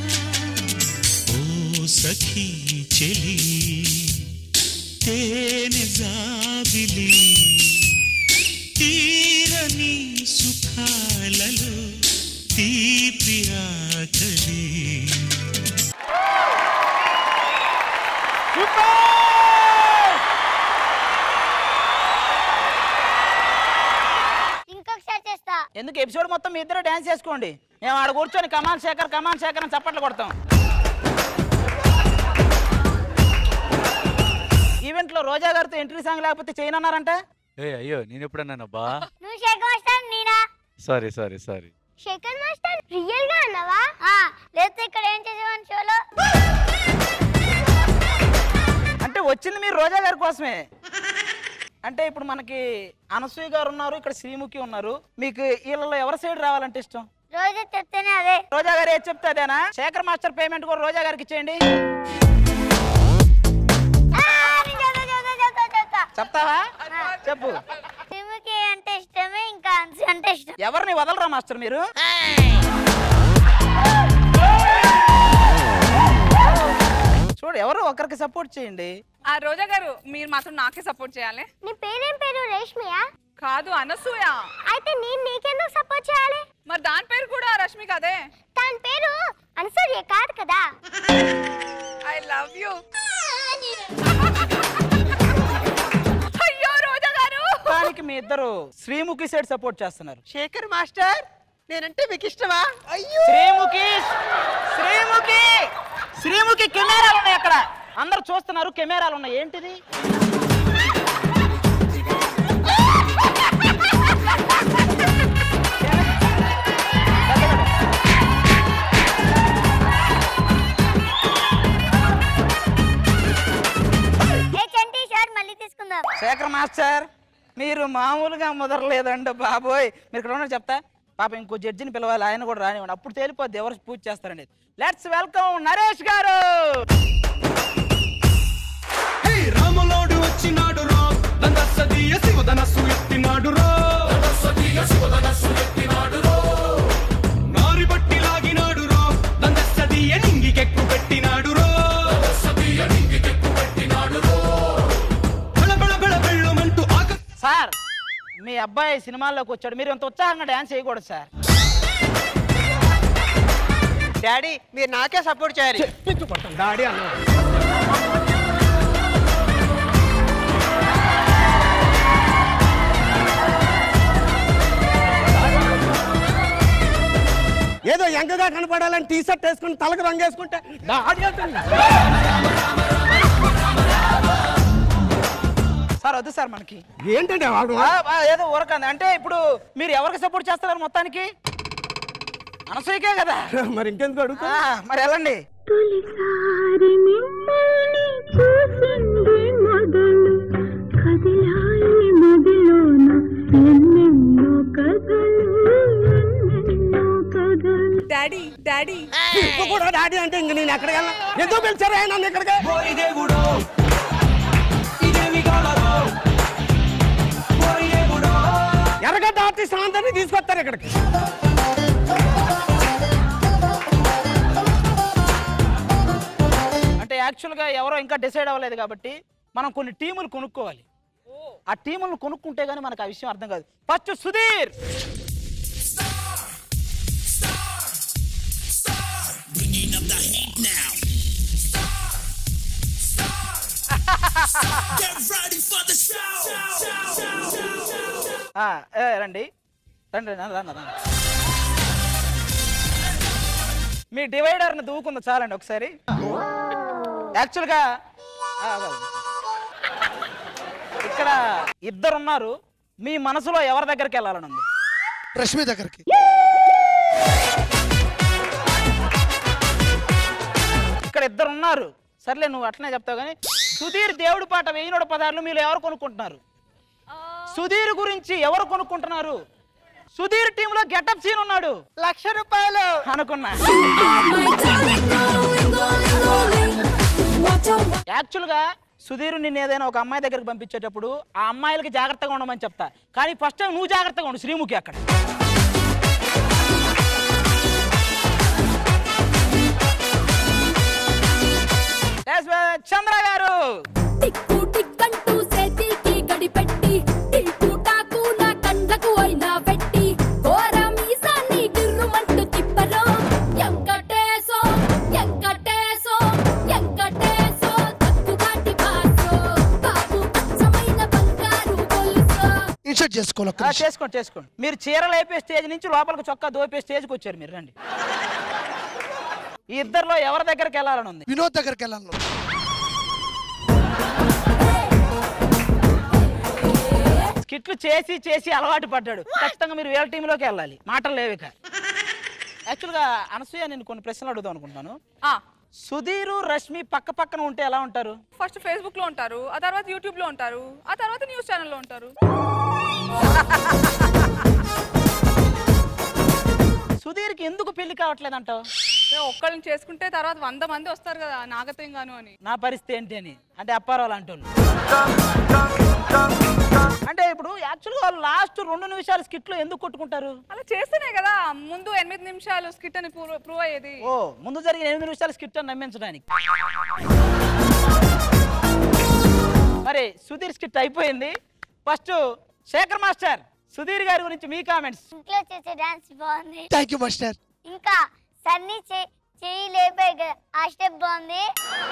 ఓ సఖీ చెలి తేనె జాబిలి తీరని సుఖాలలో తీపి ఆకలి ఇంకొకసారి చేస్తా ఎందుకు ఎపిసోడ్ మొత్తం మీ ఇద్దరు డాన్స్ చేసుకోండి మేము ఆడ కూర్చొని కమాన్ శేఖర్ కమాన్ శేఖర్ అని చప్పట్లు కొడతాం ఈవెంట్ లో రోజా గారితో ఎంట్రీ సాంగ్ లేకపోతే చేయనన్నారంట ఏ అయ్యో నేను ఎప్పుడన్నానబ్బా నువ్వు శేఖర్ మాస్టర్ నేనా sorry sorry sorry Sekhar master real గా అన్నావా ఆ, లేకపోతే ఇక్కడ ఏం చేసేవాడిని షోలో అంటే వచ్చింది మీరు రోజా గారి కోసమే అంటే ఇప్పుడు మనకి అనసూయ గారు ఉన్నారు ఇక్కడ శ్రీముఖి ఉన్నారు మీకు వీళ్ళలో ఎవరి సైడ్ రావాలంటే ఇష్టం రోజా చెప్తేనే అదే రోజా గారు ఏది చెప్తే అదేనా శేఖర్ మాస్టర్ పేమెంట్ కూడా రోజా గారికి ఇచ్చేయండి చెప్తావా చెప్పు సిమ్కి అంటే ఇష్టమే ఇంకా అన్సి అంటే ఇష్టం ఎవరిని వదలరా మాస్టర్ మీరు చూడు ఎవరు ఒకరికి సపోర్ట్ చేయండి ఆ రోజా గారు మీరు మాత్రం నాకే సపోర్ట్ చేయాలి నీ పేరేం పేరు రేష్మియా కాదు అనసూయ అయితే నేను నీకెందుకు సపోర్ట్ చేయాలి మరి దాని పేరు కూడా రష్మిక అదే దాని పేరు అనసూయ కాదు కదా ఐ లవ్ యూ అయ్యో రోజా గారు దానికి మీ ఇద్దరు శ్రీముఖి సైడ్ సపోర్ట్ చేస్తున్నారు శేఖర్ మాస్టర్ నేనంటే మీకు ఇష్టమా అయ్యో శ్రీముఖి శ్రీముఖి శ్రీముఖి కెమెరాలు ఉన్నాయి అక్కడ అందరు చూస్తున్నారు కెమెరాలు ఉన్నాయి ఏంటిది ఏ చంటి షర్ట్ మళ్ళీ తీసుకుందాం శేఖర్ మాస్టర్ మీరు మామూలుగా ముదరలేదండి బాబోయ్ మీరు ఇక్కడ ఉన్నారు చెప్తా పాప ఇంకో జడ్జిని పిలవాలి ఆయన కూడా రానివ్వండి అప్పుడు తేలిపోద్ది ఎవరు పూజ చేస్తారండి లెట్స్ వెల్కమ్ నరేష్ గారు హే రాములోడు వచ్చినాడు రో దందసదీయ శివధనస్సు ఎత్తినాడు రో నారి బట్టి లాగినాడు రో దందసదీయ నింగికెక్కు పెట్టినాడు రో బళ బళ బళ బెళ్ళుమంటూ ఆక సార్ మీ అబ్బాయి సినిమాల్లోకి వచ్చాడు మీరు ఇంత ఉత్సాహంగా డ్యాన్స్ చేయకూడదు సార్ డాడీ మీరు నాకే సపోర్ట్ చేయాలి డాడీ అన్న ఏదో ఎంగగా కనపడాలని టీ షర్ట్ వేసుకుని తలకు రంగు వేసుకుంటే డాడీ అంటుంది. సార్ వద్దు సార్ మనకి ఏంటంటే వాడు ఆ, ఆ, ఏదో ఊరకండి అంటే ఇప్పుడు మీరు ఎవరికి సపోర్ట్ చేస్తారు మొత్తానికి అనసూయకే కదా మరి ఇంకెందుకు అడుగుతా ఆ, మరి వెళ్ళండి తొలిసారి మిమ్మల్ని చూసింది మొదలు కదిలాయి మదిలోన ఎన్నెన్నో కథలు ఎన్నెన్నో కథలు డాడీ డాడీ ఇప్పుడు కూడా డాడీ అంటే ఇంక నేను ఎక్కడికి వెళ్ళా ఎందుకు పిలిచారా ఆయన నన్ను ఇక్కడికి ఎర్రగడ్డ ఆర్టిస్ట్ అందరినీ తీసుకొస్తారు ఇక్కడికి అంటే యాక్చువల్గా ఎవరో ఇంకా డిసైడ్ అవ్వలేదు కాబట్టి మనం కొన్ని టీములు కొనుక్కోవాలి ఆ టీములను కొనుక్కుంటే గానీ మనకు ఆ విషయం అర్థం కాదు first Sudheer Bringing up the heat now. Get ready for the show. ఆ, ఏ, రండి రండి రండి, రండి రండి మీ డివైడర్ని దూకుంది చాలండి ఒకసారి యాక్చువల్గా ఆ, అదే. ఇక్కడ ఇద్దరు ఉన్నారు మీ మనసులో ఎవరి దగ్గరికి వెళ్ళాలని ఉంది రష్మి దగ్గరికి ఇక్కడ ఇద్దరు ఉన్నారు సర్లే నువ్వు అట్లనే చెప్తావు కానీ సుధీర్ దేవుడి పాట వెయ్యి నూట పదార్లు మీరు ఎవరు కొనుక్కుంటున్నారు సుధీర్ గురించి ఎవరు కొనుక్కుంటున్నారు సుధీర్ టీంలో గెటప్ సీన్ ఉన్నాడు లక్ష రూపాయలు అనుకున్నా యాక్చువల్గా సుధీర్ నిన్ను ఏదైనా ఒక అమ్మాయి దగ్గరికి పంపించేటప్పుడు ఆ అమ్మాయిలకి జాగ్రత్తగా ఉండమని చెప్తా కానీ ఫస్ట్ టైం నువ్వు జాగ్రత్తగా ఉండు శ్రీముఖి అక్కడ Yes, well, చంద్ర గారు టిక్కు టిక్కంటూ చేతికి గడిపెట్టి టీకు టాకు నా కండ్లకు అయినా పెట్టి ఘోర మీసాన్ని గిర్రుమంటూ తిప్పరో ఎంకటేశో ఎంకటేశో ఎంకటేశో తక్కుగాటి బాసో బాబు అచ్చమైన బంగారు గొలుసో ఇన్షర్ట్ చేసుకోవాలి ఒక్క ఆ, నిమిషం. చేసుకోండి చేసుకోండి మీరు చీరలు అయిపోయే స్టేజ్ నుంచి లోపలికి చొక్కా దోపే స్టేజ్కి వచ్చారు మీరు రండి ఈ ఇద్దరిలో ఎవరి దగ్గరికి వెళ్ళాలని ఉంది వినోద్ దగ్గరికి వెళ్ళాను స్కిట్లు చేసి చేసి అలవాటు పడ్డాడు ఖచ్చితంగా మీరు వేరే టీంలోకి వెళ్ళాలి మాటలు లేవు ఇక యాక్చువల్గా అనసూయ నేను కొన్ని ప్రశ్నలు అడుగుదాం అనుకుంటున్నాను సుధీరు రష్మి పక్క పక్కన ఉంటే ఎలా ఉంటారు ఫస్ట్ ఫేస్బుక్ లో ఉంటారు ఆ తర్వాత యూట్యూబ్ లో ఉంటారు ఆ తర్వాత న్యూస్ ఛానల్లో ఉంటారు సుధీర్కి ఎందుకు పెళ్లి కావట్లేదు అంటావు అంటే ఒక్కళ్ళని చేసుకుంటే తర్వాత వంద మంది వస్తారు కదా నాగతం గాను అని నా పరిస్థితి ఏంటి అని అంటే అప్పారావు లాంటి వాళ్ళు అంటే ఇప్పుడు యాక్చువల్గా వాళ్ళు లాస్ట్ రెండు నిమిషాలు స్కిట్లో ఎందుకు కొట్టుకుంటారు అలా చేస్తేనే కదా ముందు ఎనిమిది నిమిషాలు స్కిట్ అని ప్రూవ్ అయ్యేది ఓ ముందు జరిగిన ఎనిమిది నిమిషాలు స్కిట్ అని నమ్మించడానికి మరి సుధీర్ స్కిట్ అయిపోయింది ఫస్ట్ శేఖర్ మాస్టర్ సుధీర్ గారి గురించి మీ కామెంట్స్ ఇంట్లో చేసే డాన్స్ బాగుంది థ్యాంక్ యూ మాస్టర్ ఇంకా సన్నీ చే- చెయ్యి లేపే కదా ఆ స్టెప్ బాగుంది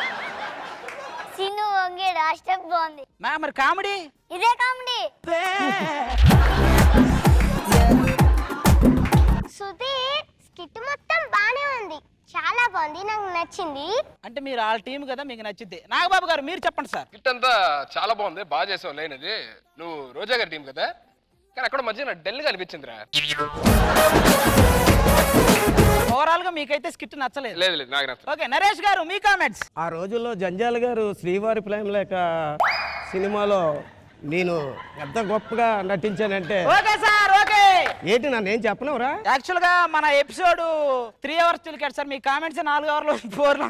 సిను వంగేడు ఆ స్టెప్ బాగుంది మా మరి కామెడీ ఇదే కామెడీ సుధీర్ స్కిట్ మొత్తం బానే ఉంది చాలా బాగుంది నాకు నచ్చింది అంటే మీరు ఆ టీం కదా మీకు నచ్చింది నాగబాబు గారు మీరు చెప్పండి సార్ హిట్ అంతా చాలా బాగుంది బాగా చేసావు లైన్ అది నువ్వు రోజా గారి టీం కదా కానీ అక్కడ మధ్య నాకు డల్ గా అనిపించిందిరా ఓవరాల్ గా మీకైతే స్కిట్ నచ్చలేదు లేదు లేదు నాకు నచ్చలేదు. ఓకే నరేష్ గారు మీ కామెంట్స్ ఆ రోజుల్లో జంజాల గారు శ్రీవారి ప్రేమ లేక సినిమాలో నేను ఎంత గొప్పగా నటించానంటే ఓకే సార్ ఓకే ఏంటి నన్ను ఏం చెప్పనవరా యాక్చువల్ గా మన episode three hours ticket sir మీ కామెంట్స్ నాలుగు అవర్లు ఫోర్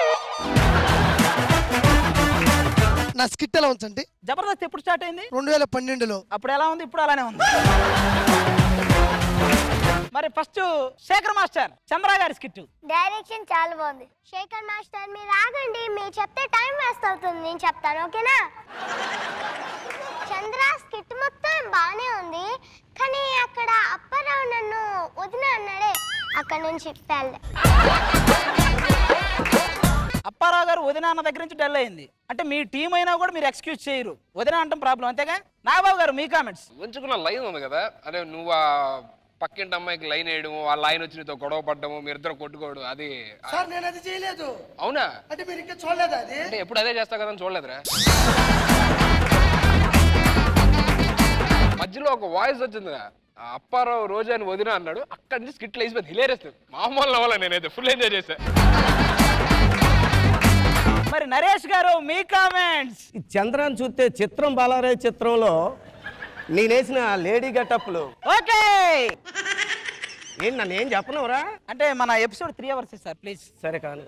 నా స్కిట్ ఎలా ఉంచండి జబర్దస్త్ ఎప్పుడు స్టార్ట్ అయింది రెండు వేల పన్నెండులో అప్పుడు ఎలా ఉంది ఇప్పుడు అలానే ఉంది మరి ఫస్ట్ శేఖర్ మాస్టర్ చంద్ర గారి స్కిట్ డైరెక్షన్ చాలా బాగుంది శేఖర్ మాస్టర్ మీరు ఆగండి మీరు చెప్తే టైం వేస్ట్ అవుతుంది నేను చెప్తాను ఓకేనా చంద్ర స్కిట్ మొత్తం బాగానే ఉంది కానీ అక్కడ అప్పారావు నన్ను వదిన అన్నాడే అక్కడ నుంచి పెళ్ళ అప్పారావు గారు వదిన అన్న దగ్గర నుంచి డల్ అయింది అంటే మీ టీం అయినా కూడా మీరు ఎక్స్క్యూజ్ చేయరు వదిన అంటాం ప్రాబ్లం అంతేగా నాగబాబు గారు మీ కామెంట్స్ ఉంచుకున్న లైన్ ఉంది కదా అదే నువ్వు ఆ పక్కింటి అమ్మాయికి లైన్ వేయడం వాళ్ళ లైన్ వచ్చి నీతో గొడవ పడ్డము మీరు ఇద్దరు కొట్టుకోవడం అది సార్ నేను అది చేయలేదు అవునా అంటే మీరు ఇంకా చూడలేదా అది అంటే ఎప్పుడు అదే చేస్తా కదా అని చూడలేదురా మధ్యలో ఒక వాయిస్ వచ్చిందిరా ఆ అప్పారావు రోజాని వదిన అన్నాడు అక్కడి నుంచి స్కిట్లు వేసిపోయింది హిలేరియస్ మామూలు నవ్వాల నేనైతే ఫుల్ ఎంజాయ్ చేశా మరి నరేష్ గారు మీ కామెంట్స్ ఈ చంద్రాన్ని చూస్తే చిత్రం బాలారాయ్ చిత్రంలో నేనేసిన లేడీ గెటప్లు ఓకే ఏంటి నన్ను ఏం చెప్పనవరా అంటే మన episode three hours sir please సరే కాను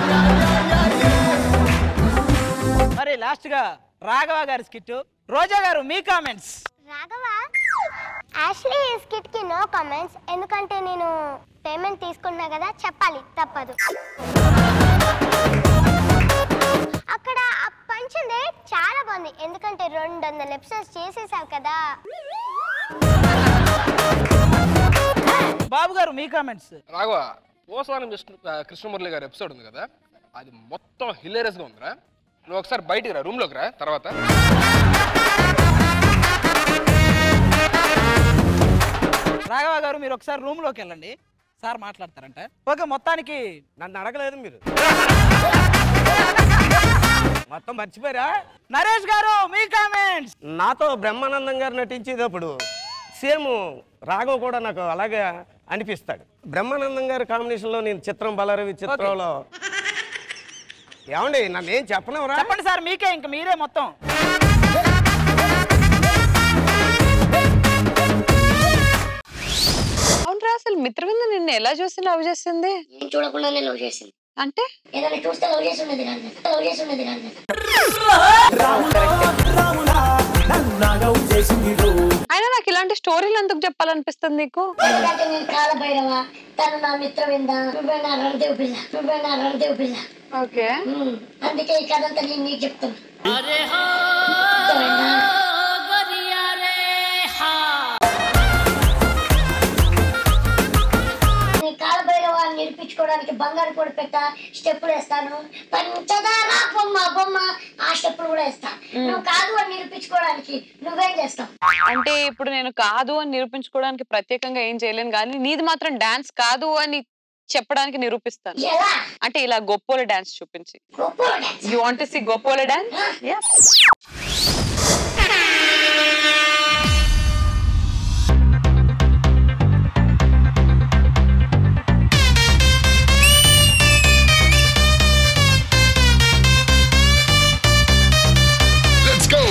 మరి లాస్ట్ గా రాఘవ గారి స్కిట్ రోజా గారు మీ కామెంట్స్ రాఘవ యాష్లీ ఈ స్కిట్ కి నో కామెంట్స్ ఎందుకంటే నేను పేమెంట్ తీసుకున్నా కదా చెప్పాలి తప్పదు అక్కడ ఆ పంచింది చాలా బాగుంది ఎందుకంటే రెండు వందల ఎపిసోడ్స్ చేసేసావు కదా బాబు గారు మీ కామెంట్స్ రాఘవ ఓసానం కృష్ణ ఆ, కృష్ణమురళి గారి ఎపిసోడ్ ఉంది కదా అది మొత్తం హిలేరియస్ గా ఉందిరా నువ్వు ఒకసారి బయటికి రా రూమ్ లోకి రా తర్వాత రాఘవ గారు మీరు ఒకసారి రూమ్ లోకి వెళ్ళండి సార్ మాట్లాడతారంట ఓకే మొత్తానికి నన్ను అడగలేదు మీరు మొత్తం మర్చిపోయారా నరేష్ గారు మీ కామెంట్స్ నాతో బ్రహ్మానందం గారు నటించేటప్పుడు సేమ్ రాఘవ్ కూడా నాకు అలాగే అనిపిస్తాడు బ్రహ్మానందం గారి కాంబినేషన్లో నేను చిత్రం బలరవి చిత్రంలో ఏమండి నన్ను ఏం చెప్పనవరా చెప్పండి సార్ మీకే ఇంక మీరే మొత్తం అవునరా అసలు మిత్రవింద నిన్ను ఎలా చూసి లవ్ చేసింది నేను చూడకుండానే లవ్ చేసింది అంటే ఏదైనా చూస్తే లవ్ చేసి ఉండేది కాదు లవ్ చేసి ఉండేది కాదు అయినా నాకు ఇలాంటి స్టోరీలు ఎందుకు చెప్పాలనిపిస్తుంది నీకు ఎందుకంటే నేను కాల భైరవ తను నా మిత్రవింద నువ్వే నా రణదేవు పిల్ల నువ్వే నా రణదేవు పిల్ల ఓకే అందుకే ఈ కథ అంతా నేను నీకు చెప్తున్నా నీ కాల భైరవాన్ని నిరూపించుకోవడానికి బంగారు కూడా పెట్ట స్టెప్పులు వేస్తాను పంచదార బొమ్మ బొమ్మ ఆ స్టెప్పులు కూడా వేస్తా నువ్వు కాదు అని నిరూపించుకోవడానికి నువ్వేం చేస్తావు అంటే ఇప్పుడు నేను కాదు అని నిరూపించుకోవడానికి ప్రత్యేకంగా ఏం చేయలేను కానీ నీది మాత్రం డాన్స్ కాదు అని చెప్పడానికి నిరూపిస్తాను ఎలా? అంటే ఇలా గొప్పోల డాన్స్ చూపించి యు వాంట్ సి గొప్పోల డాన్స్ Let's go.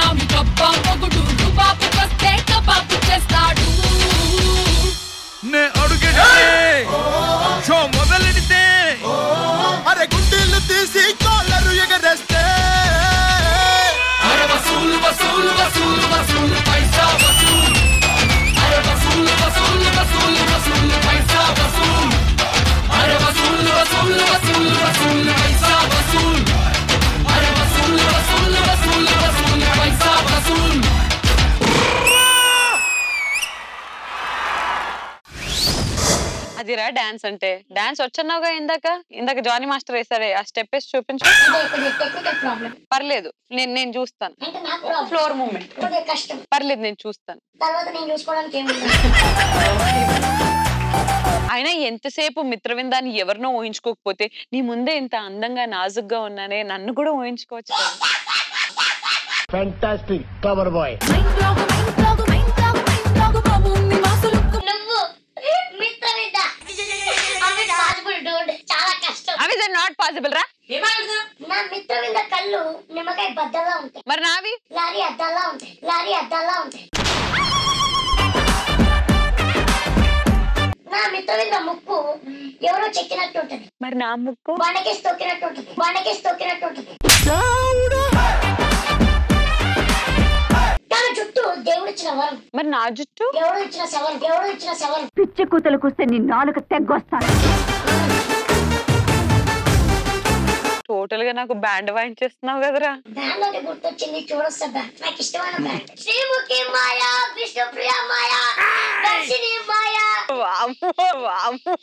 సునామి కబ్బా మొగుడు రుబాబు వస్తే కబాబు చేస్తాడు నే అడుగెడితే షో మొదలెడితే అరే గుండెలు తీసి కాలరు ఎగరేస్తే అరే వసూలు వసూలు వసూలు వసూలు పైసా వసూలు అరే వసూలు వసూలు వసూలు వసూలు పైసా వసూలు అరే వసూలు వసూలు వసూలు వసూలు పైసా వసూలు అరే వసూలు వసూలు వసూలు వసూలు పైసా వసూలు అదిరా డాన్స్ అంటే డాన్స్ వచ్చన్నావుగా ఇందాక ఇందాక జానీ మాస్టర్ వేసాడే ఆ స్టెప్ వేసి చూపించు టెక్నికల్ ప్రాబ్లం పర్లేదు నేను నేను చూస్తాను అంటే నాకు problem. ఫ్లోర్ మూమెంట్ కొద్దిగా కష్టం పర్లేదు నేను చూస్తాను తర్వాత నేను చూసుకోవడానికి ఏముంది అయినా ఎంతసేపు మిత్రవిందాన్ని ఎవరినో ఊహించుకోకపోతే నీ ముందే ఇంత అందంగా నాజుగ్గా ఉన్నానే నన్ను కూడా ఊహించుకోవచ్చు కదా. ఫ్యాంటాస్టిక్ కవర్ బాయ్ నువ్వు మిత్రవిద్య అవి పాసిబుల్ డూడ్ చాలా కష్టం అవి నాట్ పాసిబుల్ రా నా మిత్రవింద కళ్ళు నిమ్మకాయ బద్దల్లా ఉంటాయి మరి నావి లారీ అద్దాల్లా ఉంటాయి లారీ అద్దాల్లా ఉంటాయి నా మిత్రవింద ముక్కు ఎవరో చెక్కినట్టు ఉంటది మరి నా ముక్కు బండకేసి తొక్కినట్టు ఉంటది బండకేసి తొక్కినట్టు ఉంటది తన చుట్టూ దేవుడు ఇచ్చిన వరం మరి నా జుట్టు దేవుడు ఇచ్చిన సవరం దేవుడు ఇచ్చిన సవరం పిచ్చి కూతలకు వస్తే నీ నాలుక తెగ్గొస్తాను టోటల్ గా నాకు బ్యాండ్ వాయించేస్తున్నావు కదరా బ్యాండ్ అంటే గుర్తొచ్చింది చూడొస్తా బ్యాండ్ నాకు ఇష్టమైన బ్యాండ్ శ్రీముఖి మాయా విష్ణుప్రియ మాయా దర్శిని మాయా వామ్మో, వామ్మో.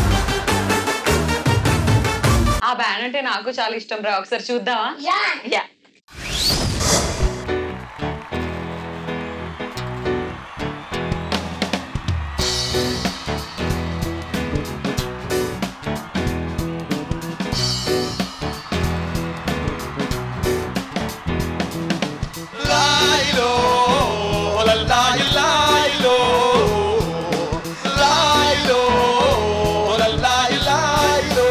ఆ బ్యాండ్ అంటే నాకు చాలా ఇష్టం రా ఒకసారి చూద్దామా యా యా లాయిలో లల్లాయి లాయిలో లాయిలో లల్లాయి లాయిలో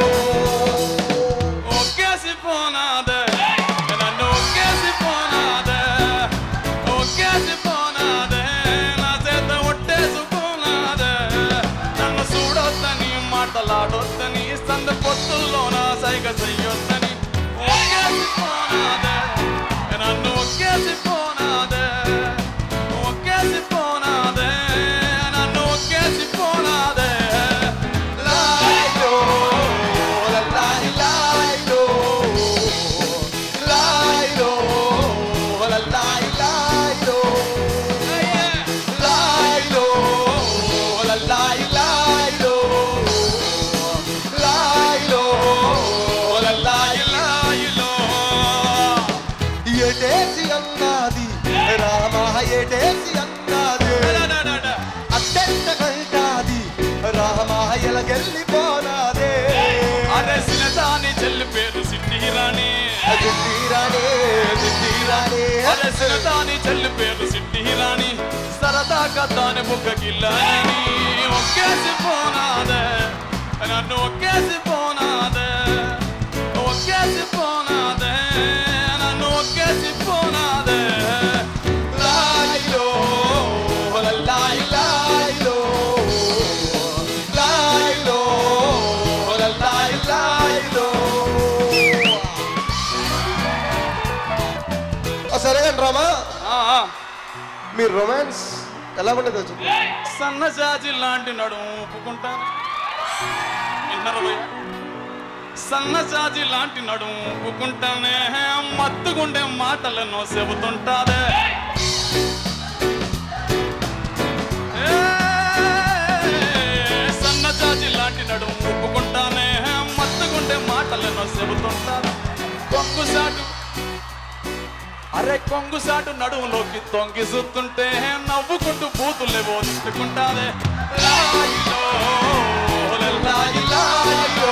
ఒకేసి పోనాదే నన్ను ఒకేసి పోనాదే ఒకేసి పోనాదే నా చేత ఒట్టేసుకున్నాదే నన్ను చూడొద్దని మాటలాడొద్దని సంద పొత్తుల్లో నా సైగ చెయ్యొద్దని ఒకేసి పోనాదే నన్ను ఒకేసి పోనాదే ఒకేసి పోనాదే నన్ను ఒకేసి పోనాదే లాయిలో లల్లాయి లాయిలో లాయిలో లల్లాయి లాయిలో లాయిలో లల్లాయి లాయిలో లాయిలో లల్లాయి లాయిలో ఎటేసి అన్నది రామ ఎటేసి అన్నది అత్తెంత కంటాది రామ ఎలగెళ్ళిపోనాదే అరే సినదాని చెల్లి పేరు సిట్టిరాణి సిట్టిరాణి సిట్టిరాణి అరే సినదాని చెల్లి పేరు సిట్టిరాణి సరదాగా దాని బుక్కకిల్లని ఒక్కేసి పోనాదే నన్ను ఒక్కేసి పోనాదే ఒక్కేసి పోనాదే నన్ను ఒక్కేసి పోనాదే లాయిలో లల్లాయి లాయిలో లాయిలో లల్లాయి లాయిలో సరే కానీ రామా మీ రొమాన్స్ ఎలా ఉండేదో చెప్పు సన్నజాజి లాంటి నడుము ఊపుకుంటాను విన్నరా భయ్యా? సన్నజాజి లాంటి నడుము ఊపుకుంటానే మత్తుగుండే మాటలను చెబుతుంటాదే ఏ, సన్నజాజి లాంటి నడుము ఊపుకుంటానే మత్తుగుండే మాటలను చెబుతుంటాను కొంగుసాటు అరే కొంగుసాటు నడుములోకి తొంగి చూస్తుంటే నవ్వుకుంటూ బూతులేవో తిట్టుకుంటాదే లాయిలో, లల్లాయి లాయిలో,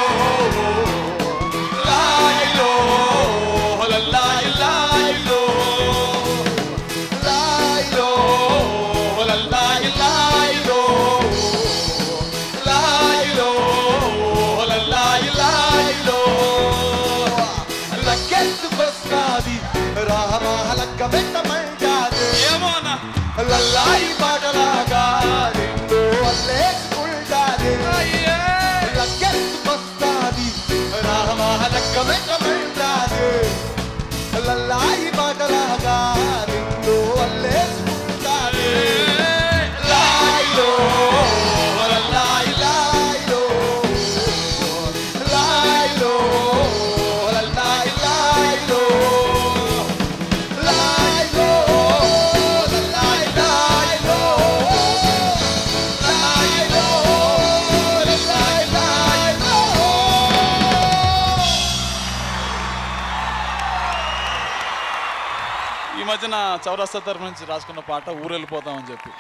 లాయిలో, లల్లాయి లాయిలో, లాయిలో, లల్లాయి లాయిలో, లాయిలో, లల్లాయి లాయిలో. లగ్గెత్తుకొస్తాది రామ లగ్గ పెట్టమంట లల్లాయి పాటలాగా నిన్ను అల్లేసుకుంటాది లక్కెత్తుకొస్తాది రామ లెక్క వెంటబెడతాది లల్లాయి పాటలాగా నిన్ను అల్లేసుకుంటాది లాయిలో లల్లాయి లాయిలో లాయిలో లల్లాయి లాయిలో లాయిలో లల్లాయి లాయిలో లాయిలో లల్లాయి లాయిలో ఈ మధ్యన చౌరస్తా తరఫు నుంచి రాసుకున్న పాట ఊరెళ్ళిపోతామని చెప్పి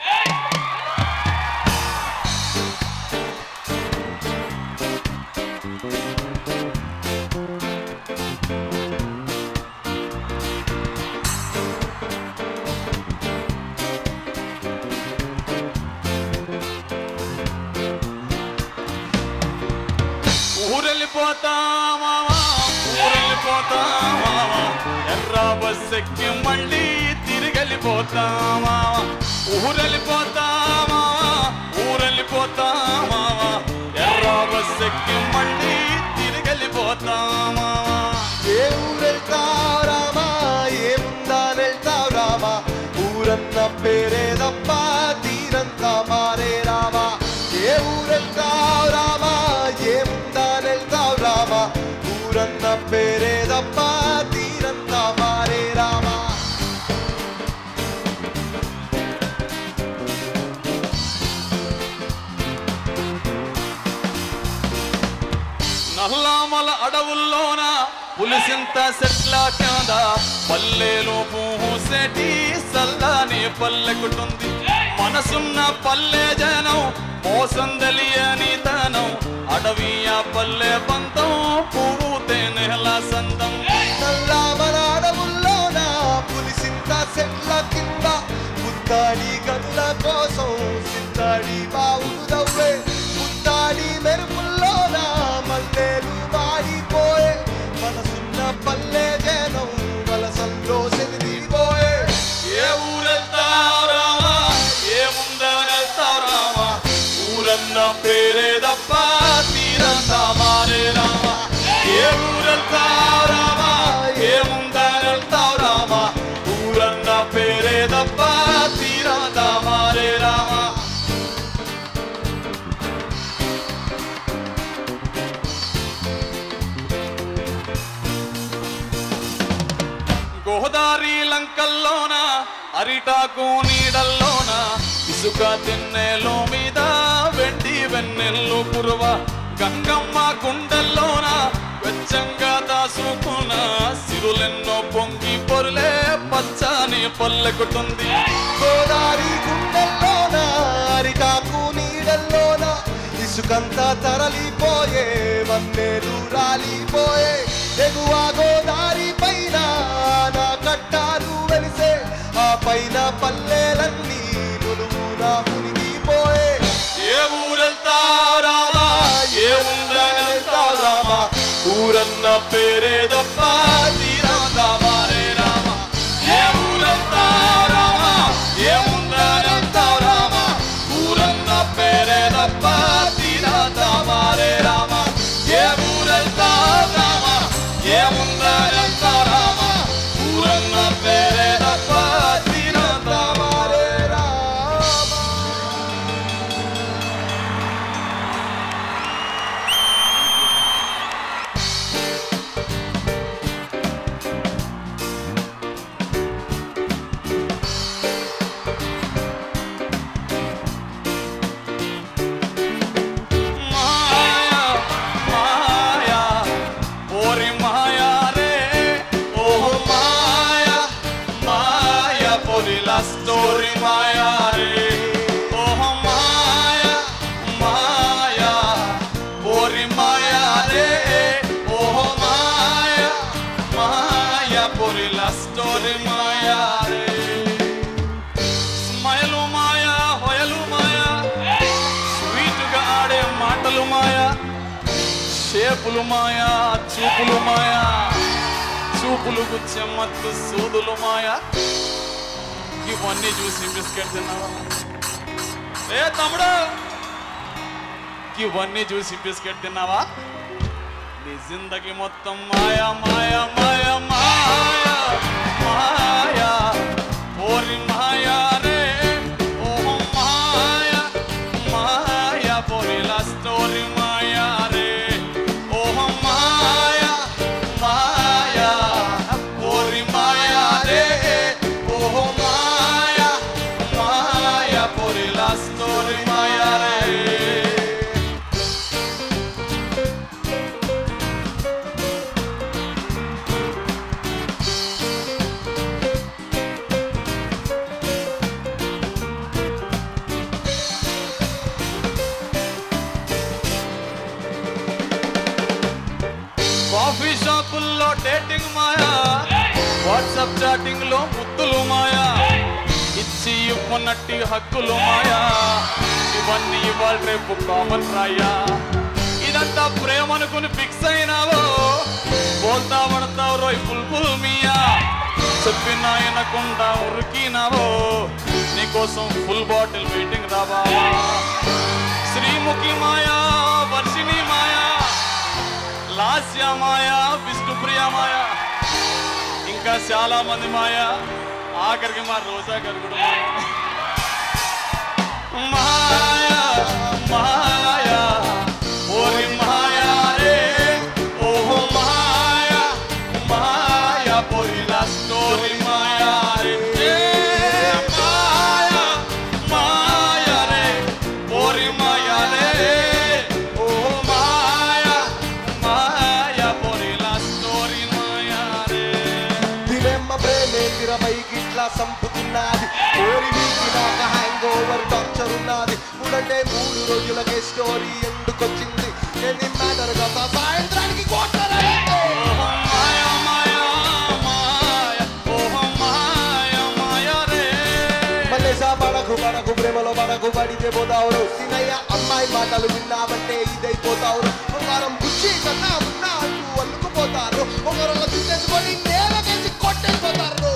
ఊరెళ్ళిపోతామా ఊరెళ్ళిపోతామా ఎర్ర బస్ ఎక్కి మళ్ళీ తిరిగెళ్ళిపోతామా ఊరెళ్ళిపోతామా ఊరెళ్ళిపోతామా ఎర్ర బస్ ఎక్కి మళ్ళీ తిరిగెళ్ళిపోతామా ఏ ఊరెళ్తావు రామా ఏముందా వెళ్తావు రామా ఊరన్న పేరే తప్ప తీరంతా మారే రామా ఏ ఊరెళ్తావు రామా ఏముందా వెళ్తావు రామా ఊరన్న పేరే తప్ప తీరంతా మారే రామా నల్లామల అడవుల్లోన పులిసింత సెట్ల కింద పల్లెలు పూసేటి సల్లాని పల్లెకుటుంది మనసున్న పల్లె జనం మోసం తెలియని తనం అడవి ఆ పల్లె పంతం పువ్వు తేనెల సందం నల్లామల అడవుల్లోన పులిసింత సెట్ల కింద పుత్తాడి గనుల కోసం సిత్తాడి బావులు దవ్వే పుత్తాడి మెరుపుల్లోన మల్లెలు మాడిపోయే మనసున్న పల్లె జనం వలసంలో సెదిరిపోయే ఏ ఊరెళ్తావు రామా ఏ ముందరెళ్తావు రామా ఊరన్న పేరే తప్ప తీరంతా మారే రామా ఏ ఊరెళ్తావు రామా ఏ ముందరెళ్తావు రామా ఊరన్న పేరే తప్ప తీరంతా మారే రామా గోదావరి లంకల్లోన అరిటాకు నీడల్లోన ఇసుక తిన్నెలో మీద వెండి వెన్నెల్లు కురువ గంగమ్మ గుండెల్లోన వెచ్చంగా దాసుకున్న సిరులెన్నో పొంగి పొరులే పచ్చని పల్లెకుతుంది గోదావరి గుండెల్లోన అరిటాకు నీడల్లోన ఇసుకంతా తరలిపోయే వన్నెలు రాలిపోయే ఎగువ గోదావరి పైన నా కట్టాలు వెలిసే ఆ పైన పల్లెలన్నీ నులువున మునిగిపోయే ఏ ఊరెళ్తావు రామా ఏ ఉందనెళ్తావు రామా ఊరన్న పేరే తప్ప తీరంతా మారే రామా ఏ ఊరెళ్తావు రామా ఏ ఉందనెళ్తావు రామా ఊరన్న పేరే తప్ప తీరంతా మారే రామా ఏ ఊరెళ్తావు రామా ఏ ఉందనెళ్తావు రామా ఊరన్న పేరే తప్ప తీరంతా మారే మాయా ఓరి మాయా రే ఓ మాయా మాయా పొరి లా స్టోరీ మాయా రే ఓ మాయా మాయా ఓరి మాయా రే ఓ మాయా మాయా పొరి లా స్టోరీ మాయా రే స్మైలు మాయా హొయలు మాయా స్వీట్ గా ఆడే మాటలు మాయా షేపులు మాయా చూపులు మాయా చూపులు గుచ్చే మత్తు సూదులు మాయా ఇవన్నీ చూసి బిస్కెట్ తిన్నావా ఏ తమ్ముడు ఇవన్నీ చూసి బిస్కెట్ తిన్నావా నీ జిందగీ మొత్తం మాయా మాయా మాయా మాయా మాయా ఓరి మాయా రే ఓ మాయా మాయా పోరి లా స్టోరీ మాయా రే ఓ మాయా మాయా ఓరి మాయా రే ఓ మాయా మాయా పోరి లా స్టోరీ మాయా రే కాఫీ షాపుల్లో డేటింగ్ మాయా వాట్సాప్ చాటింగ్ లో ముద్దులు మాయా ఇచ్చి ఇవ్వనట్టి హక్కులు మాయా ఇవన్నీ ఇవాళ రేపు కామన్ రాయా ఇదంతా ప్రేమ అనుకుని ఫిక్స్ అయినావో బోల్తా పడతావు రోయ్ బుల్బుల్ మియా చెప్పిన వినకుండా ఉరికినావో నీకోసం ఫుల్ బాటిల్ వెయిటింగ్ రావా శ్రీముఖి మాయా వర్షిణి మాయా లాస్య మాయా విష్ణుప్రియ మాయా ఇంకా చాలా మంది మాయా ఆఖరికి మా రోజా గారు కూడా మాయా మాయా ఓరి మాయా రే ఓహో మాయా మాయా పోరి లా స్టోరీ మాయా రే ఏ మాయా మాయా రే ఓరి మాయా రే ఓహో మాయా మాయా పోరి లా స్టోరీ మాయా రే దినమ్మ ప్రేమేందిర పైకిట్లా సంపుతున్నది కోరి వీకి నాకు హ్యాంగ్ ఓవర్ టార్చర్ ఉన్నది మూడంటే మూడు రోజులకే స్టోరీ ఎందుకొచ్చింది ఎన్ని మ్యాటర్ కదా సాయంత్రానికి మల్లేసా పడకు పడకు ప్రేమలో పడకు పడితే పోతావు సినయ్య అమ్మాయి మాటలు విన్నామంటే ఇదైపోతావు ఒకరం బుచ్చి కన్నా ఉన్నా అంటూ అల్లుకుపోతారు ఒకరు తీసేసుకొని నేలకేసి కొట్టేసిపోతారు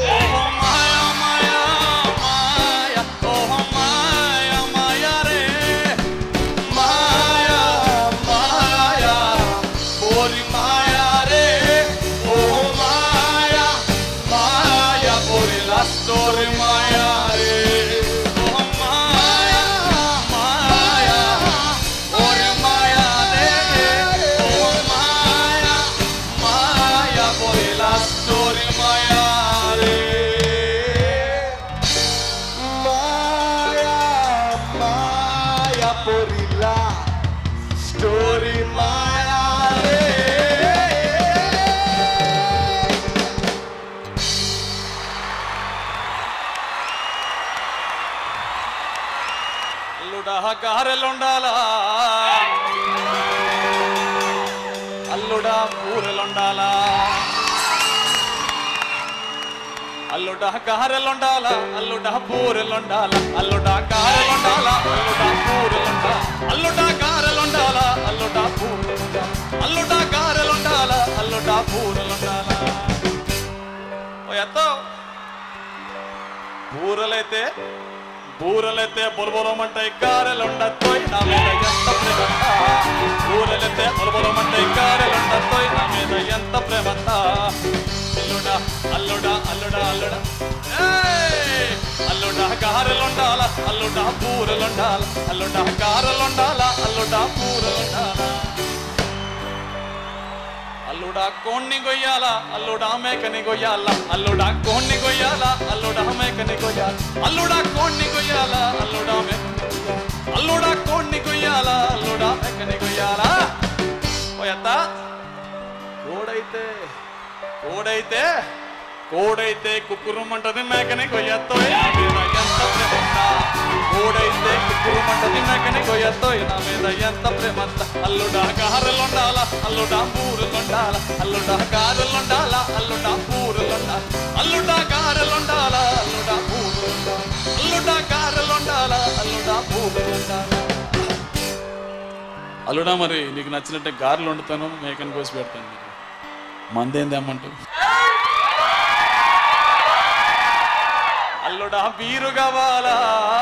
మాయా మాయా ఓరి మాయా రే ఓ మాయా మాయా పోరి లా స్టోరీ మాయా రే ఓ మాయా మాయా ఓరి మాయా రే ఓ మాయా మాయా పోరి లా స్టోరీ మాయా రే మాయా మాయా పొరిలా స్టోరీ మాయా రే అల్లుడా గారెలుండాలా అల్లుడా పూరెలుండాలా అల్లుడా గారెలుండాలా అల్లుడా పూరెలుండాలా అల్లుడా గారెలుండాలా అల్లుడా పూరెలుండాలా అల్లుడా గారెలుండాలా అల్లుడా పూరెలుండాలా అల్లుడా గారెలుండాలా అల్లుడా పూరెలుండాలా ఓ ఎత్తో బూరలైతే బూరలైతే బొలబొలమంటాయి గారెలుండతోయ్ నా మీద ఎంత ప్రేమంత బూరలైతే బొలబొలమంటాయి గారెలుండతోయ్ నా మీద ఎంత ప్రేమంత అల్లుడా అల్లుడా అల్లుడా అల్లుడా ఏయ్! అల్లుడా గారెలుండాల అల్లుడా బూరెలుండాల అల్లుడా గారెలుండాల అల్లుడా బూరెలుండాల అల్లుడా కోణ్ణి గొయ్యాల అల్లుడా మేకని గొయ్యాల అల్లుడా కోణ్ణి గొయ్యాల అల్లుడా మేకని గొయ్యాల అల్లుడా కోణ్ణి గొయ్యాల అల్లుడా మేకని గొయ్యాల అల్లుడా కోణ్ణి గొయ్యాల అల్లుడా మేకని గొయ్యాల పోయత్త కోడైతే కోడైతే కోడైతే కుక్కురుమంటది మేకని గొయ్యత్తో నా మీద ఎంత ప్రేమంత కోడైతే కుక్కురుమంటది మేకని గొయ్యత్తో నా మీద ఎంత ప్రేమంత అల్లుడా గారెలుండాల అల్లుడా పూరులుండాల అల్లుడా గారెలుండాల అల్లుడా పూరులుండాల అల్లుడా గారెలుండాల అల్లుడా పూరులుండాల అల్లుడా గారెలుండాల అల్లుడా పూరులుండాల అల్లుడా మరి నీకు నచ్చినట్టే గారెలు వండుతాను మేకని కోసి పెడతాను మరి మందేంది అమ్మంటావు అల్లుడా బీరు కావాలా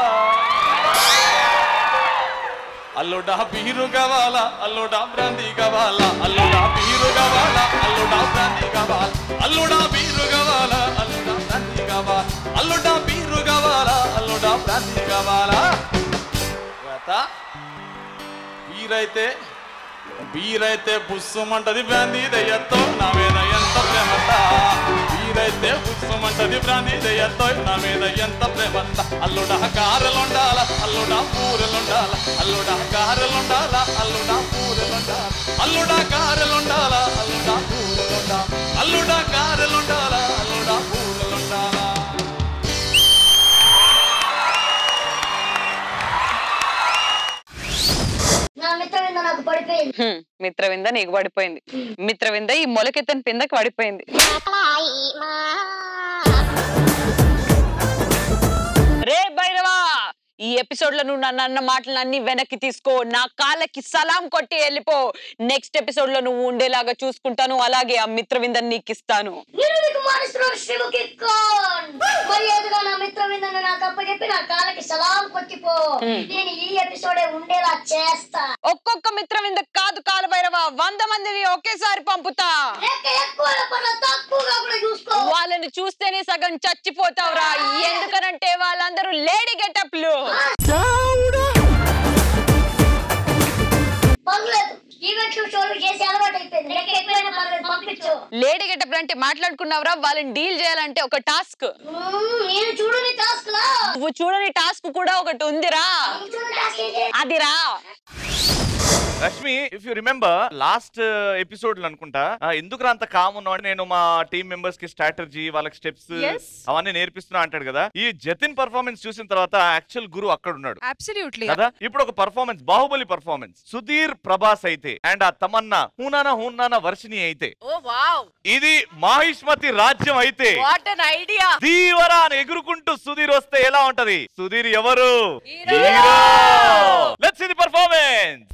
అల్లుడా బీరు కావాలా అల్లుడా బ్రాంతి కావాలా అల్లుడా బీరు కావాలా అల్లుడా బ్రాంతి కావాలా అల్లుడా బీరు కావాలా అల్లుడా బ్రాంతి కావాలా అల్లుడా బీరు కావాలా అల్లుడా బ్రాంతి కావాలా తర్వాత బీరైతే బీరైతే బుస్సుమంటది బ్రాంతి దయ్యతో నా మీద ఎంత ప్రేమత బీరైతే బుస్సుమంటది బ్రాంతి దయ్యతో నా మీద ఎంత ప్రేమత అల్లుడా కారలుండాల అల్లుడా పూరలుండాల అల్లుడా కారలుండాల అల్లుడా పూరలుండాల అల్లుడా కారలుండాల అల్లుడా పూరలుండాల అల్లుడా కారలుండాల అల్లుడా పూరలుండాల నా మిత్రవింద నాకు పడిపోయింది హ్మ్, మిత్రవింద నీకు పడిపోయింది మిత్రవింద ఈ మొలకెత్తని పిందకి పడిపోయింది రే భైరవా ఈ ఎపిసోడ్ లో నువ్వు నన్ను అన్న మాటలన్నీ వెనక్కి తీసుకో నా కాళ్ళకి సలాం కొట్టి వెళ్ళిపో నెక్స్ట్ ఎపిసోడ్ లో నువ్వు ఉండేలాగా చూసుకుంటాను అలాగే ఆ మిత్రవిందని నీకు ఇస్తాను నిరుడికి మారుస్తున్నాడు శివుకి కాన్ మర్యాదగా నా మిత్రవిందను నాకు అప్పచెప్పి నా కాళ్ళకి సలాం కొట్టిపో Hmm. నేను ఈ ఎపిసోడే ఉండేలా చేస్తా ఒక్కొక్క మిత్రవింద కాదు కాలు భైరవ వంద మందిని ఒకేసారి పంపుతా లెక్క ఎక్కువ పనులు తక్కువగా కూడా చూసుకో వాళ్ళని చూస్తేనే సగం చచ్చిపోతావురా ఎందుకనంటే వాళ్ళందరూ లేడీ గెటప్లు పర్లేదు ఈవెంట్లు షోలు చేసి అలవాటు అయిపోయింది లెక్క ఎక్కువైనా పర్లేదు పంపించు లేడీ గెటప్లు అంటే మాట్లాడుకున్నావురా వాళ్ళని డీల్ చేయాలంటే ఒక టాస్క్ మ్మ్, నేను చూడని టాస్క్ లా నువ్వు చూడని టాస్క్ కూడా ఒకటి ఉందిరా చూడని టాస్క్ ఏంటి? అదిరా Rashmi if you remember last episode అనుకుంటా ఆ, ఎందుకురా అంత కామ్ ఉన్నావు అంటే నేను మా టీం మెంబర్స్ కి స్ట్రాటజీ వాళ్ళకి స్టెప్స్ Yes. అవన్నీ నేర్పిస్తున్నా అంటాడు కదా ఈ జతిన్ పర్ఫార్మెన్స్ చూసిన తర్వాత యాక్చువల్ గురు అక్కడ ఉన్నాడు అబ్సల్యూట్లీ కదా ఇప్పుడు ఒక పర్ఫార్మెన్స్ బాహుబలి పర్ఫార్మెన్స్ సుధీర్ ప్రభాస్ అయితే అండ్ ఆ తమన్నా హూనానా హూనానా వర్షిని అయితే ఓ వావ్ ఇది మాహిష్మతి రాజ్యం అయితే వాట్ అన్ ఐడియా దీవరా అని ఎగురుకుంటూ సుధీర్ వస్తే ఎలా ఉంటది సుధీర్ ఎవరు లెట్స్ సీ ది పర్ఫార్మెన్స్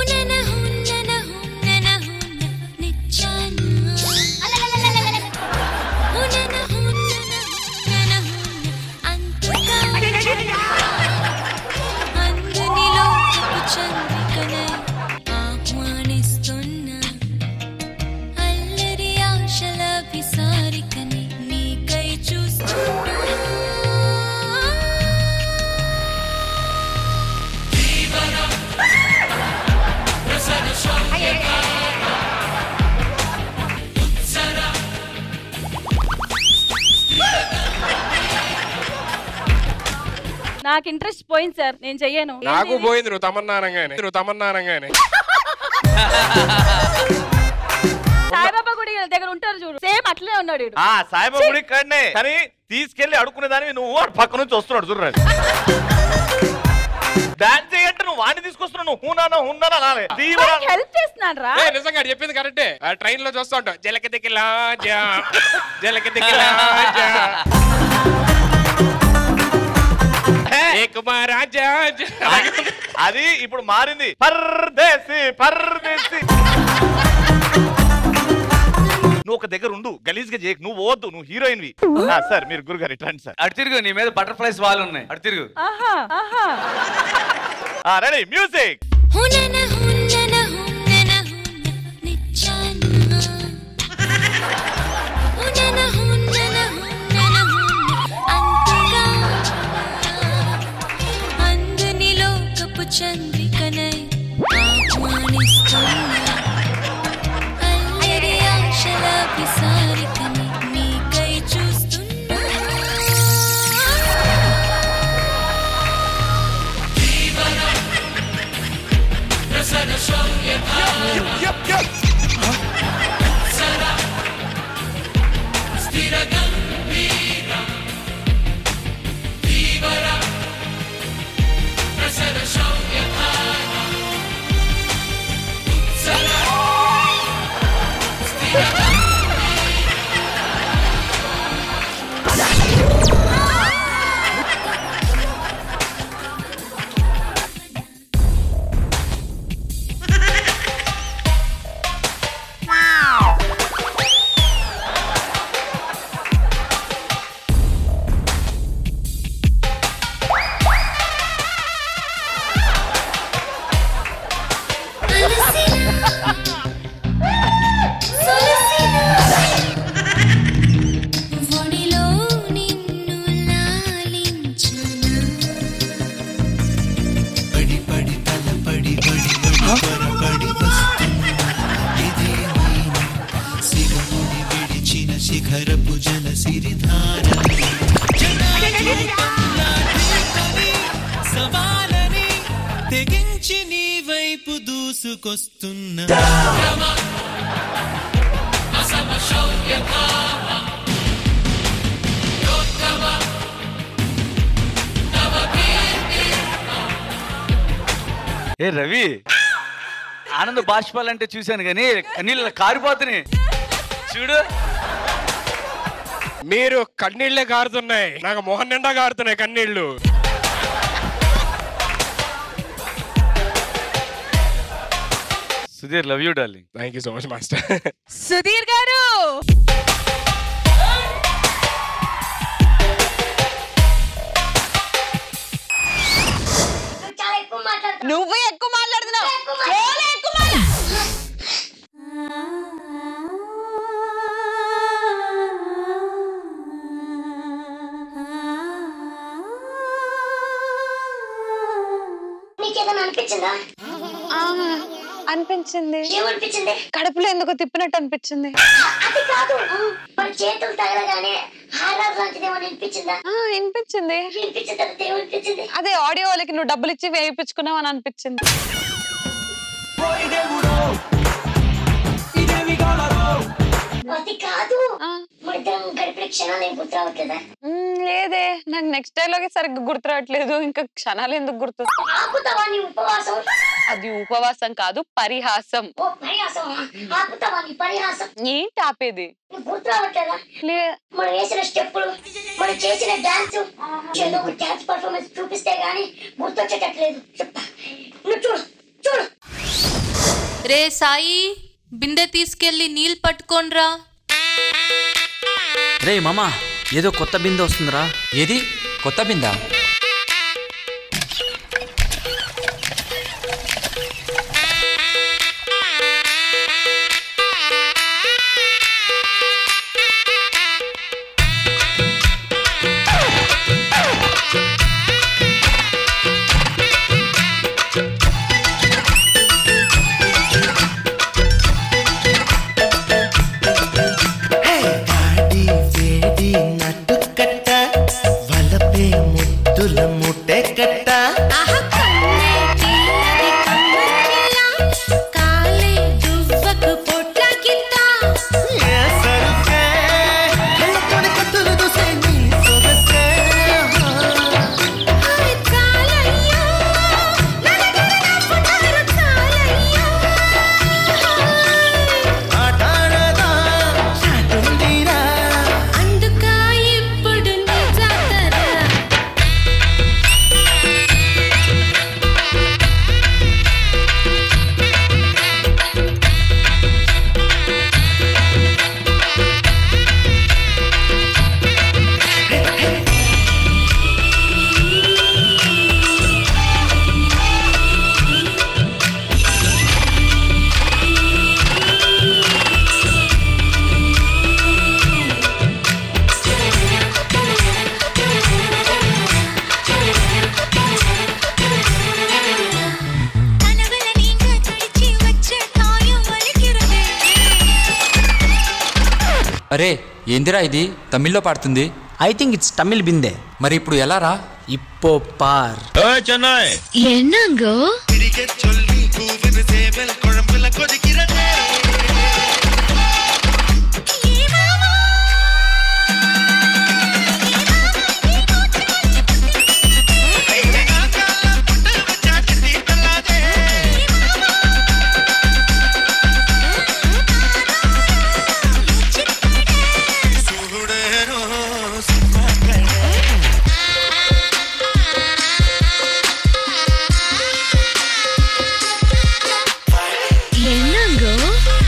అందునిలో చంద్రికనై ఆహ్వానిస్తున్నా అల్లరి ఆశల విసారికని నీకై చూస్తున్నా నాకు ఇంట్రెస్ట్ పోయింది సార్ నేను చెయ్యను నాకు పోయింది నువ్వు తమన్నానంగానే నువ్వు తమన్నానంగానే సాయిబాబా గుడి దగ్గర ఉంటారు చూడు సేమ్ అట్లనే ఉన్నాడు ఈడు. ఆ సాయిబాబా గుడి ఇక్కడనే కానీ తీసుకెళ్లి అడుక్కునే దాన్ని నువ్వు వాడు పక్క నుంచి వస్తున్నాడు చూడండి డాన్స్ చేయంటే నువ్వు వాడిని తీసుకొస్తున్నావు నువ్వు హూనానా హూనానా అనాలి దీవరా వాడికి హెల్ప్ చేస్తున్నాను రా ఏ, నిజంగా ఆడు చెప్పింది కరెక్టే ఆ ట్రైన్ లో చూస్తూ ఉంటాం జలక దిక్కిలా జా జలక దిక్కిలా జా ఏక్ మహారాజా జా. అది ఇప్పుడు మారింది పర్దేసి పర్దేసి నువ్వు ఒక దగ్గర ఉండు గలీజ్ గా చేయకు నువ్వు పోవద్దు నువ్వు హీరోయిన్ వి సార్ మీరు గురుగారు ఇట్లాంటి సార్ అటు తిరుగు నీ మీద బటర్ఫ్లైస్ వాళ్ళు ఉన్నాయి అటు తిరుగు ఆహా ఆహా రెడీ మ్యూజిక్ హునన హునన హునన హున నిచ్చానా హునన హునన హునన హున అంతగా అందుని లోకపు చంద్రికనై ఆహ్వానిస్తున్నా అల్లరి ఆశల విసారికని నీకై చూస్తున్నా Rasa ధారని జనాధిపని సవాలని తెగించి నీ వైపు దూసుకొస్తున్నా ఏ రవి ఆనంద బాష్పాలంటే చూశాను కానీ నీళ్ళ కారిపోతున్నాయి చూడు మీరు కన్నీళ్లే కారుతున్నాయి నాకు మొహం నిండా కారుతున్నాయి కన్నీళ్లు Sudheer love you darling thank you so much master Sudheer garu చాలా ఎక్కువ మాట్లాడుతున్నావు నువ్వు ఎక్కువ మాట్లాడుతున్నావు చాలా ఎక్కువ మాట్లా- నీకేదైనా అనిపించిందా అనిపించింది ఏమనిపించింది కడుపులో ఎందుకో తిప్పినట్టు అనిపించింది అది కాదు మన చేతులు తగలగానే హారర్ లాంటిది ఏమైనా వినిపించిందా వినిపించింది వినిపించిన తర్వాత ఏమనిపించింది అదే ఆడియో వాళ్ళకి నువ్వు డబ్బులు ఇచ్చి వేయించుకున్నావు అని అనిపించింది అది కాదు మన ఇద్దరం గడిపిన క్షణాలు ఏం గుర్తు రావట్లేదా మ్మ్, లేదే నాకు నెక్స్ట్ డైలాగే సరిగ్గా గుర్తు రావట్లేదు ఇంకా క్షణాలు ఎందుకు గుర్తు ఆపుతావా నీ ఉపవాసం అది ఉపవాసం కాదు పరిహాసం ఓ పరిహాసం ఆపుతావా నీ పరిహాసం ఏంటి ఆపేది నీకు గుర్తు రావట్లేదా లే మనం వేసిన స్టెప్పులు మనం చేసిన డాన్స్ ఏదో ఒక డాన్స్ పర్ఫార్మెన్స్ చూపిస్తే గానీ గుర్తొచ్చేటట్లేదు చెప్పా నువ్వు చూడు చూడు రే సాయి బిందె తీసుకెళ్లి నీళ్ళు పట్టుకోనరా రే మామా ఏదో కొత్త బిందె వస్తుందిరా ఏది కొత్త బిందా వాడి వేడి నటు కట్ట వలపే ముద్దుల ముట్టె కట్ట ఏ సరుకే కళ్ళతోనే కత్తులు దూసే నీ సొగసే ఆటాడదా చాటుందిరా అందుకా ఇప్పుడు నీ జాతర అరే ఏందిరా ఇది తమిళ్లో పాడుతుంది ఐ థింక్ ఇట్స్ తమిళ్ బిందె మరి ఇప్పుడు ఎలా రా ఇప్పో పార్ చెన్నై என்னங்கோ சொல்லி கூவின சேவல் குழம்புல கொதிக்கிறதே என்னங்கோ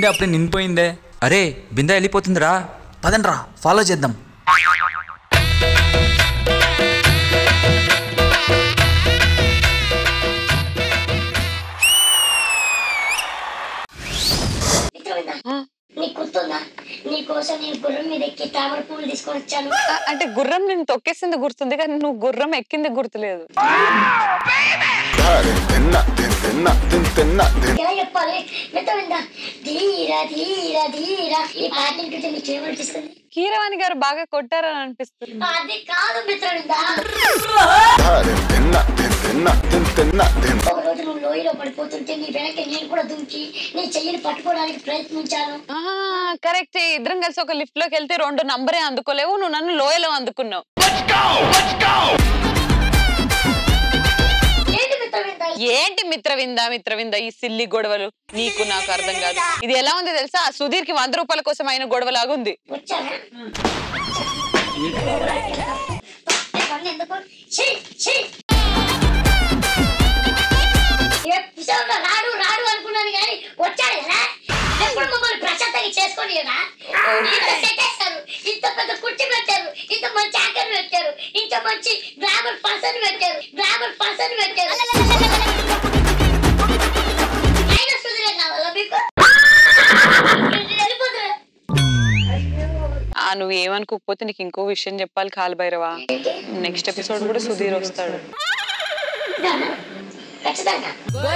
బిందె అప్పుడే నిండిపోయిందే అరే బిందె వెళ్ళిపోతుందిరా పదండ్రా ఫాలో చేద్దాం మిత్రవిందా నీకు గుర్తుందా నీ కోసం నేను గుర్రం మీద ఎక్కి తామర పూలు తీసుకొని వచ్చాను ఆ, అంటే గుర్రం నేను తొక్కేసింది గుర్తుంది కానీ నువ్వు గుర్రం ఎక్కింది గుర్తులేదు ఎలా చెప్పాలి మిత్రవిందా ధీర ధీర ధీర ఈ పాట వింటుంటే నీకు ఏమనిపిస్తుంది కీరవాణి గారు బాగా కొట్టారని అనిపిస్తుంది అది కాదు మిత్రవిందా ఒక రోజు నువ్వు లోయలో పడిపోతుంటే నీ వెనక నేను కూడా దుంకి నీ చెయ్యిని పట్టుకోవడానికి ప్రయత్నించాను కరెక్ట్ ఇద్దరం కలిసి ఒక లిఫ్ట్ లోకి వెళ్తే రెండు నంబరే అందుకోలేవు నువ్వు నన్ను లోయలో అందుకున్నావు ఏంటి మిత్రవిందా ఏంటి మిత్రవింద మిత్రవింద ఈ సిల్లి గొడవలు నీకు నాకు అర్థం కాదు ఇది ఎలా ఉంది తెలుసా సుధీర్ కి వంద రూపాయల కోసం అయిన గొడవలాగా ఉంది వచ్చానా పన్ను ఎందుకు ఛీ, ఛీ. ఎపిసోడ్ లో రాడు రాడు అనుకున్నాను కానీ వచ్చాడు కదా ఎప్పుడు మమ్మల్ని ప్రశాంతంగా చేసుకొని కదా ఇంత సెటేస్తారు ఇంత పెద్ద కుర్చీ పెట్టారు ఇంత మంచి యాక్టర్ పెట్టారు ఇంత మంచి గ్లామర్ పర్సన్ పెట్టారు గ్లామర్ పర్సన్ పెట్టారు అయినా సుధీరే కావాలా మీకు వెళ్ళిపోతున్నా ఆ నువ్వు ఏమనుకోకపోతే నీకు ఇంకో విషయం చెప్పాలి కాలుభైరవా నెక్స్ట్ ఎపిసోడ్ కూడా సుధీర్ వస్తాడు ఖచ్చితంగా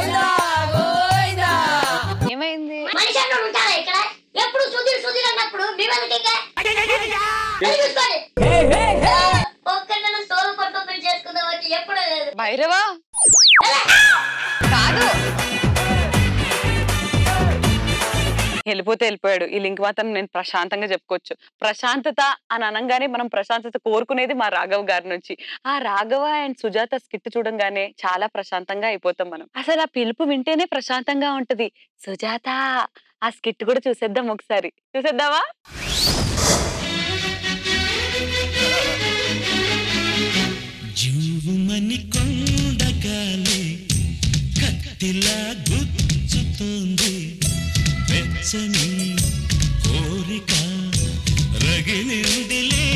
ఏమైంది మనిషి అన్నోడు ఉంటారా ఇక్కడ ఎప్పుడు సుధీర్ సుధీర్ అన్నప్పుడు మీ వాళ్ళకి ఇంకా వెళ్ళి చూసుకోండి ఒక్కడన్నా సోలు పట్టుకొని చేసుకుందాం వచ్చి ఎప్పుడూ లేదు భైరవా కాదు వెళ్ళిపోతే వెళ్ళిపోయాడు ఈ లింక్ మాత్రం నేను ప్రశాంతంగా చెప్పుకోవచ్చు ప్రశాంతత అని అనగానే మనం ప్రశాంతత కోరుకునేది మా రాఘవ్ గారి నుంచి ఆ రాఘవ అండ్ సుజాత స్కిట్ చూడంగానే చాలా ప్రశాంతంగా అయిపోతాం మనం అసలు ఆ పిలుపు వింటేనే ప్రశాంతంగా ఉంటది సుజాత ఆ స్కిట్ కూడా చూసేద్దాం ఒకసారి చూసేద్దామా జూవుమని కొండగాలి కత్తిలా గుచ్చుతోంది వెచ్చని కోరిక రగిలిందిలే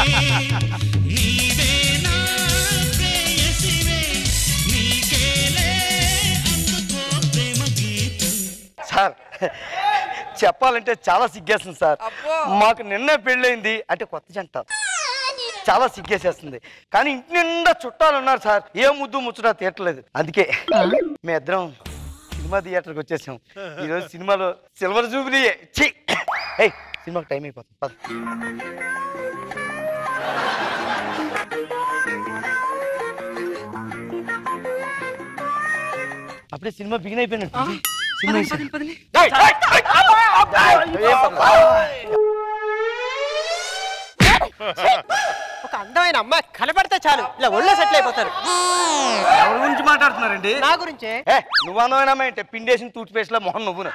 నీవే నా ప్రేయసివే నీకేలే అందుకో ప్రేమ గీతం సార్ చెప్పాలంటే చాలా సిగ్గేస్తుంది సార్ మాకు నిన్నే పెళ్ళైంది అంటే కొత్త జంట చాలా సిగ్గేసేస్తుంది కానీ ఇంటి నిండా చుట్టాలు ఉన్నారు సార్ ఏ ముద్దు ముచ్చట తీయట్లేదు అందుకే మీ ఇద్దరం సినిమా థియేటర్కి వచ్చేసాం ఈరోజు సినిమాలో సిల్వర్ జూబిలీ ఛీ ఏయ్ సినిమాకి టైం అయిపోతుంది పద. అప్పుడే సినిమా బిగిన్ అయిపోయినట్టు సినిమా వేసాం. ఏయ్, ఏయ్, ఏయ్, ఏం పర్లేదు. ఒక అందమైన అమ్మాయి కనబడితే చాలు ఇలా ఒళ్ళో సెటిల్ అయిపోతారు ఎవరి గురించి మాట్లాడుతున్నారండి నా గురించే ఏ నువ్వు అందమైన అమ్మాయి అంటే పిండేసిన టూత్ పేస్ట్ లో మొహం నువ్వు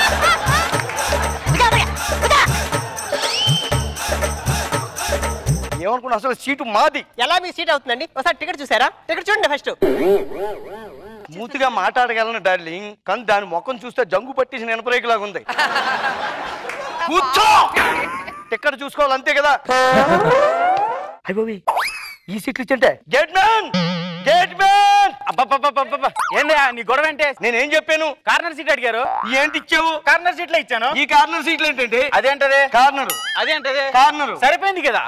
ఏమనుకున్నా అసలు సీటు మాది ఎలా మీ సీట్ అవుతుందండి ఒకసారి టికెట్ చూసారా టికెట్ చూడండి ఫస్ట్ మూతిగా మాట్లాడగలను డార్లింగ్ కానీ దాని ముఖం చూస్తే జంగు పట్టేసిన ఎనపరేకి లాగా ఉంది కూర్చో టికెట్ చూసుకోవాలి అంతే కదా అయిపోయి ఈ సీట్లు ఇచ్చింటే గేట్ మ్యాన్ గేట్ మ్యాన్ అబ్బబ్బబ్బబ్బబ్బ ఏంది నీ గొడవ ఏంటే నేనేం చెప్పాను కార్నర్ సీట్ అడిగారు ఏంటి ఇచ్చావు కార్నర్ సీట్లో ఇచ్చాను ఈ కార్నర్ సీట్లు ఏంటంటే అదేంటది కార్నర్ అదేంటది కార్నర్ సరిపోయింది కదా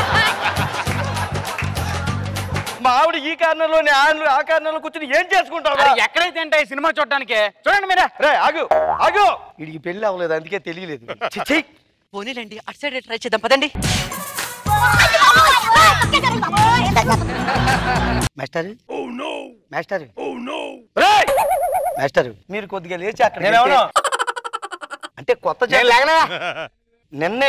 మా ఆవిడ ఈ కార్నర్ లో ఆయన ఆ కార్నర్ లో కూర్చుని ఏం చేసుకుంటావు ఎక్కడైతే ఏంటాయి సినిమా చూడడానికి చూడండి మీరే రే ఆగు ఆగు వీడికి పెళ్లి అవ్వలేదు అందుకే తెలియలేదు ఛీ, ఛీ. పోనీలేండి అటు సైడ్ ట్రై చేద్దాం పదండి మాస్టర్ మాస్టర్ మాస్టర్ మీరు కొద్దిగా లేచి అక్కడ నేనెవరు? అంటే కొత్త నేను లేగనా? నిన్నే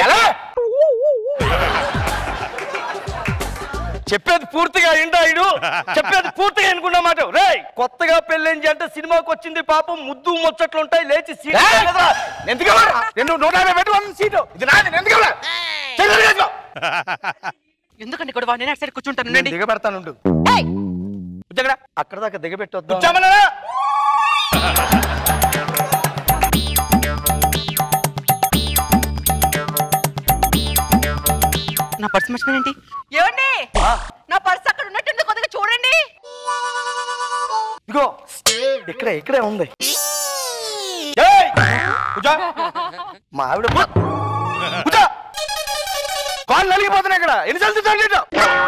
చెప్పేది పూర్తిగా ఏంటా ఇడు చెప్పేది పూర్తిగా అనుకున్న మాట రే కొత్తగా పెళ్ళించి అంటే సినిమాకి వచ్చింది పాపం ముద్దు ముచ్చట్లు ఉంటాయి లేచి సీట్ ఏయ్! కదా ఎందుకు ఇవ్వరా? రెండు నూట యాభై పెట్టి వన్ సీటు ఇది నాది నేను ఎందుకు ఇవ్వరా? చెయ్యి తీసుకో. ఎందుకండి గొడవ నేను అటు సైడ్ కూర్చుంటాను నేను దిగబెడతానుండు అక్కడ దాకా దిగబెట్టొద్దాం కూర్చోమన్నానా? నా పర్స్ మర్చిపోయినండి ఏమండి నా పర్స్ అక్కడ ఉన్నట్టుంది కొద్దిగా చూడండి ఇగో ఇక్కడే ఇక్కడే ఉంది ఏయ్! కూర్చో. మా ఆవిడ కూర్చో. కాళ్ళు నలిగిపోతున్నాయి ఇక్కడ ఎన్నిసార్లు చూసాను నేను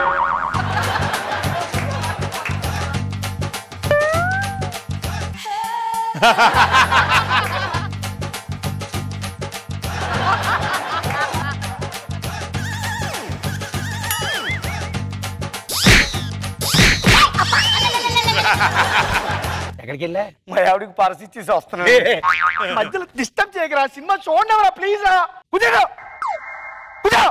ఎక్కడికి వెళ్ళా మా ఆవిడకి పరసి ఇచ్చేసి వస్తున్నాను మధ్యలో డిస్టర్బ్ చేయకరా సినిమా చూడండి ఎవరా ప్లీజ్ రా కూర్చో కూర్చో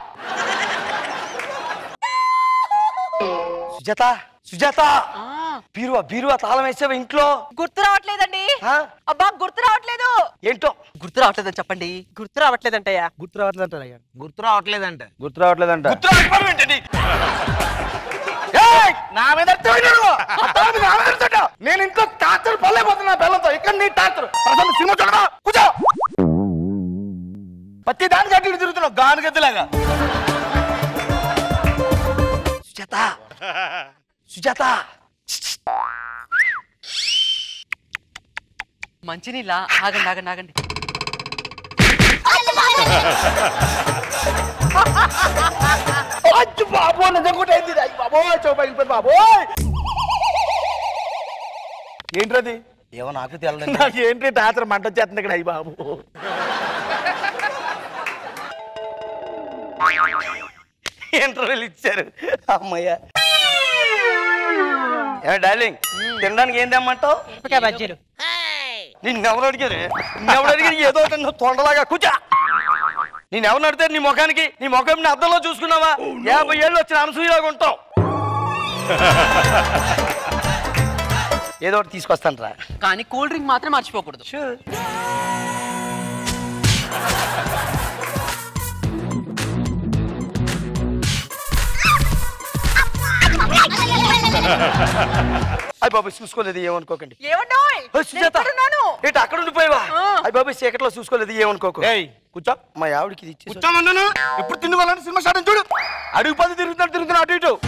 సుజాత సుజాత బీరువా బీరువా తాళం వేసావు ఇంట్లో గుర్తు రావట్లేదండి అబ్బా గుర్తు రావట్లేదు ఏంటో గుర్తు రావట్లేదని చెప్పండి గుర్తు రావట్లేదంటయ్యా గుర్తు రావట్లేదంట గుర్తు రావట్లేదంట గుర్తు రావట్లేదంట ఏయ్! నా మీద అర్థమైందా నువ్వు? అర్థమైంది నా మీద అర్థమైందా? నేను ఇంట్లో టార్చర్ పడలేకపోతున్నా బెల్లంతో ఇక్కడ నీ టార్చర్ ప్రజలు సినిమా చూడరా కూర్చో ప్రతి దానికి అటు ఇటు తిరుగుతున్నావు గానుగద్దులాగా సుజాత సుజాత మంచినీళ్ళ ఆగండి ఆగండి ఆగండి అచ్చు బాబు నిజం కూడా అయింది అయ్యి బాబోయ్ చో పగిలిపోయింది బాబోయ్ ఏంట్రది ఏమో నాకు తెలదు నాకు ఏంటి టాచర్ మంట వచ్చేస్తుంది ఇక్కడ అయ్యి బాబు ఇంటర్వ్యూలు ఇచ్చారు అమ్మయ్య ఏ డార్లింగ్ తినడానికి ఏం తెమ్మంటావు బజ్జీలు నిన్నెవరు అడిగారు నిన్నెవరు అడిగారు ఏదో ఒకటి నువ్వు తొండలాగా కూర్చో నేను ఎవరిని అడితే నీ ముఖానికి నీ ముఖం నీ అద్దంలో చూసుకున్నావా యాభై ఏళ్ళు వచ్చిన అనసూయలాగా ఉంటావు ఏదో ఒకటి తీసుకొస్తాను రా కానీ కూల్ డ్రింక్ మాత్రం మర్చిపోకూడదు అయ్యి బాబు చూసుకోలేదు ఏమనుకోకండి ఏమండోయ్ ఓ, సుజాత ఏంటి అక్కడ ఉండిపోయావా అయ్యి బాబు చీకట్లో చూసుకోలేదు ఏమనుకోకు కూర్చో మా ఆవిడకి ఇది ఇచ్చేసి కూర్చోమన్నాను ఎప్పుడు తిన్నుకోవాలని సినిమా స్టార్ట్ చూడు అడుగు పది తిరుగుతున్నాడు తిరుగుతున్నా అటు ఇటు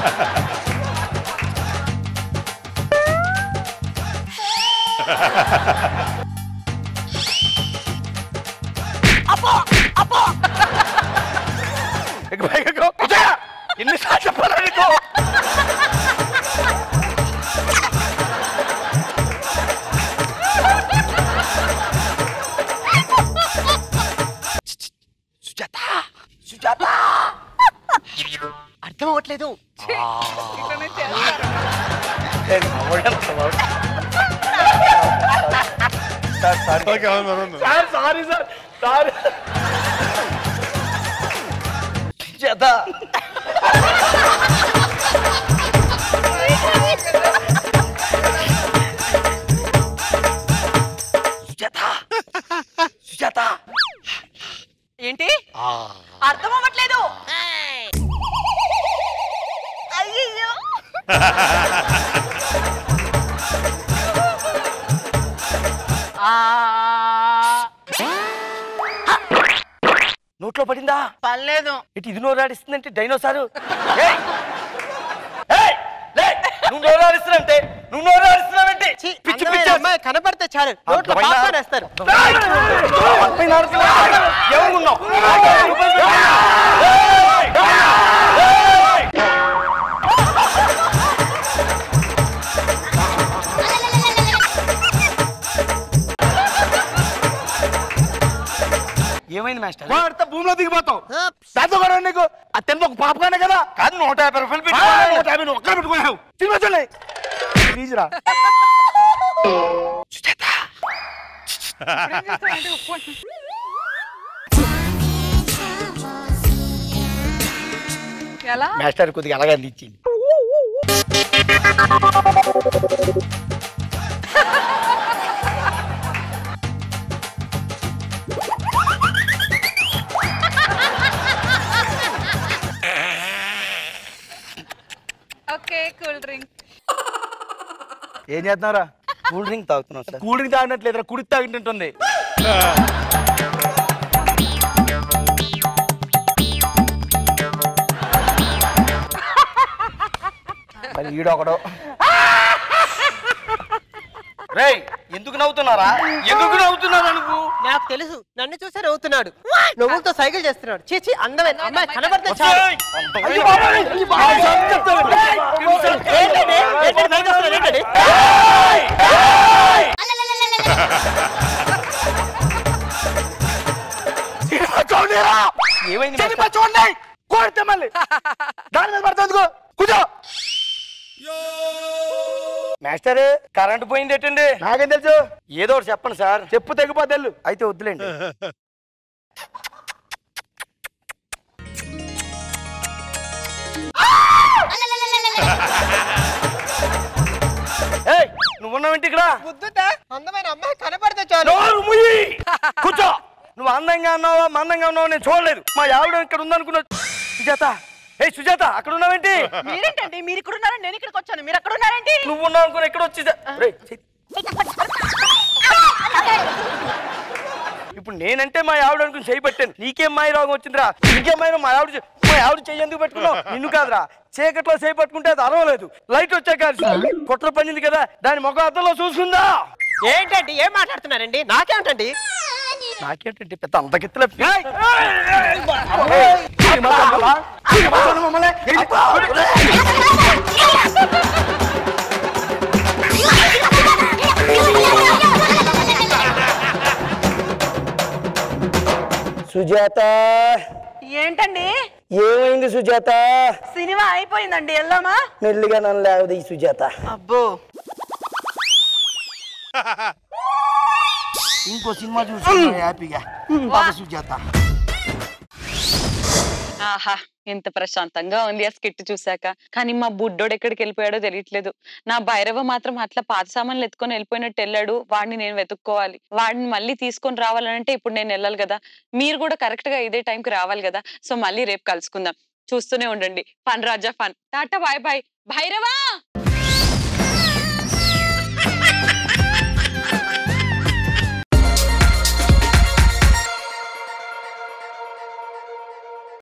ఇక పైకి ఎక్కు. కూర్చో. ఎన్నిసార్లు చెప్పాలా నీకు సుజాత సుజాత అర్థం అవ్వట్లేదు sir sorry sir sorry Sujatha Sujatha Sujatha ఏంటి అర్థం అవ్వట్లేదు అయ్యో నోట్లో పడిందా పర్లేదు ఇటు ఇది నోరాడిస్తుందంటే డైనోసారు ఏయ్! ఏయ్! లే! నువ్వు నోరాడిస్తున్నావంటే నువ్వు నోరాడిస్తున్నావంటే పిచ్చి పిచ్చి అమ్మాయి కనపడితే చాలు నోట్లో అర్థమైందా? పాప్కార్న్ వేస్తారు అమ్మాయి నడుస్తున్నావా? ఎవరు ఉన్నావు? ఏమైంది మాస్టర్ వాడితే భూమిలో దిగిపోతావు పెద్ద కూడా నీకు ఆ తిన్న ఒక పాపగానే కదా కాదు నూట యాభై రూపాయలు పెట్టి నూట యాభై నువ్వు ఒక్కడ పెట్టుకున్నావు తినవచ్చలే ప్లీజ్ రా ఎలా మాస్టర్ కొద్దిగా అలాగే అందించింది ఓకే కూల్ డ్రింక్ ఏం చేస్తున్నారా కూల్ డ్రింక్ తాగుతున్నావు సార్ కూల్ డ్రింక్ తాగినట్లేదురా కుడి తాగినట్టుంది ఈడొకడు రేయ్ ఎందుకు నవ్వుతున్నారా ఎందుకు నవ్వుతున్నారా నువ్వు నాకు తెలుసు నన్ను చూసే నవ్వుతున్నాడు నువ్వులతో సైకిల్ చేస్తున్నాడు చీచి అందమైన అమ్మాయి కనబడితే చాలు అయ్యో బాబోయ్, అయ్యో బాబోయ్. ఏంటండి? ఏంటండి? బయటకు వస్తున్నారు, ఏంటండి? ఏమైంది సినిమా చూడండి కొడితే మళ్ళీ దాని మీద పడుతుంది ఎందుకు? కూర్చో మాస్టర్ కరెంట్ పోయింది ఏంటండి నాకేం తెలుసు ఏదో ఒకటి చెప్పండి సార్ చెప్పు తెగిపోతే అయితే వద్దులేండి ఏయ్ నువ్వున్నావేంటి ఇక్కడ బుద్ధుందా? అందమైన అమ్మాయి కనబడితే చాలు నోరు ముయ్యి. కూర్చో నువ్వు అందంగా ఉన్నావా మందంగా ఉన్నావా నేను చూడలేదు మా ఆవిడ ఇక్కడ ఉందనుకున్నా సుజాత ఏ సుజాత అక్కడ ఉన్నావేంటి మీరేంటండి మీరు ఇక్కడ ఉన్నారని నేను ఇక్కడికి వచ్చాను మీరు అక్కడ ఉన్నారేంటి నువ్వు ఉన్నావు అనుకుని ఎక్కడ వచ్చి ఇప్పుడు నేనంటే మా ఆవిడ అనుకుని చేయి పెట్టాను నీకేం మాయ రోగం వచ్చిందిరా నీకేం మాయ మా ఆవిడ చే- మా ఆవిడ చెయ్యి ఎందుకు పెట్టుకున్నావు నిన్ను కాదురా చీకట్లో చేయి పట్టుకుంటే అది అరవలేదు లైట్ వచ్చాక కుట్ర పడింది కదా దాని ముఖం అద్దంలో చూసుకుందా ఏంటండి ఏం మాట్లాడుతున్నారండి నాకేమిటండి నాకేంటంటే పెద్ద అంతకెత్తుల సుజాత ఏంటండి ఏమైంది సుజాత సినిమా అయిపోయిందండి వెళ్దామా మెల్లిగా నన్ను లేవదు ఈ సుజాత అబ్బో ఇంకో సినిమా చూసుకున్నా హ్యాపీగా పాప సుజాత ఆహా ఎంత ప్రశాంతంగా ఉంది ఆ స్కిట్ చూసాక కానీ మా బుడ్డోడు ఎక్కడికి వెళ్ళిపోయాడో తెలియట్లేదు నా భైరవ మాత్రం అట్లా పాత సామాన్లు ఎత్తుకొని వెళ్ళిపోయినట్టు వెళ్ళాడు వాడిని నేను వెతుక్కోవాలి వాడిని మళ్ళీ తీసుకొని రావాలంటే ఇప్పుడు నేను వెళ్ళాలి కదా మీరు కూడా కరెక్ట్ గా ఇదే టైంకి రావాలి కదా సో మళ్ళీ రేపు కలుసుకుందాం చూస్తూనే ఉండండి fun Raja fun tata bye bye భైరవా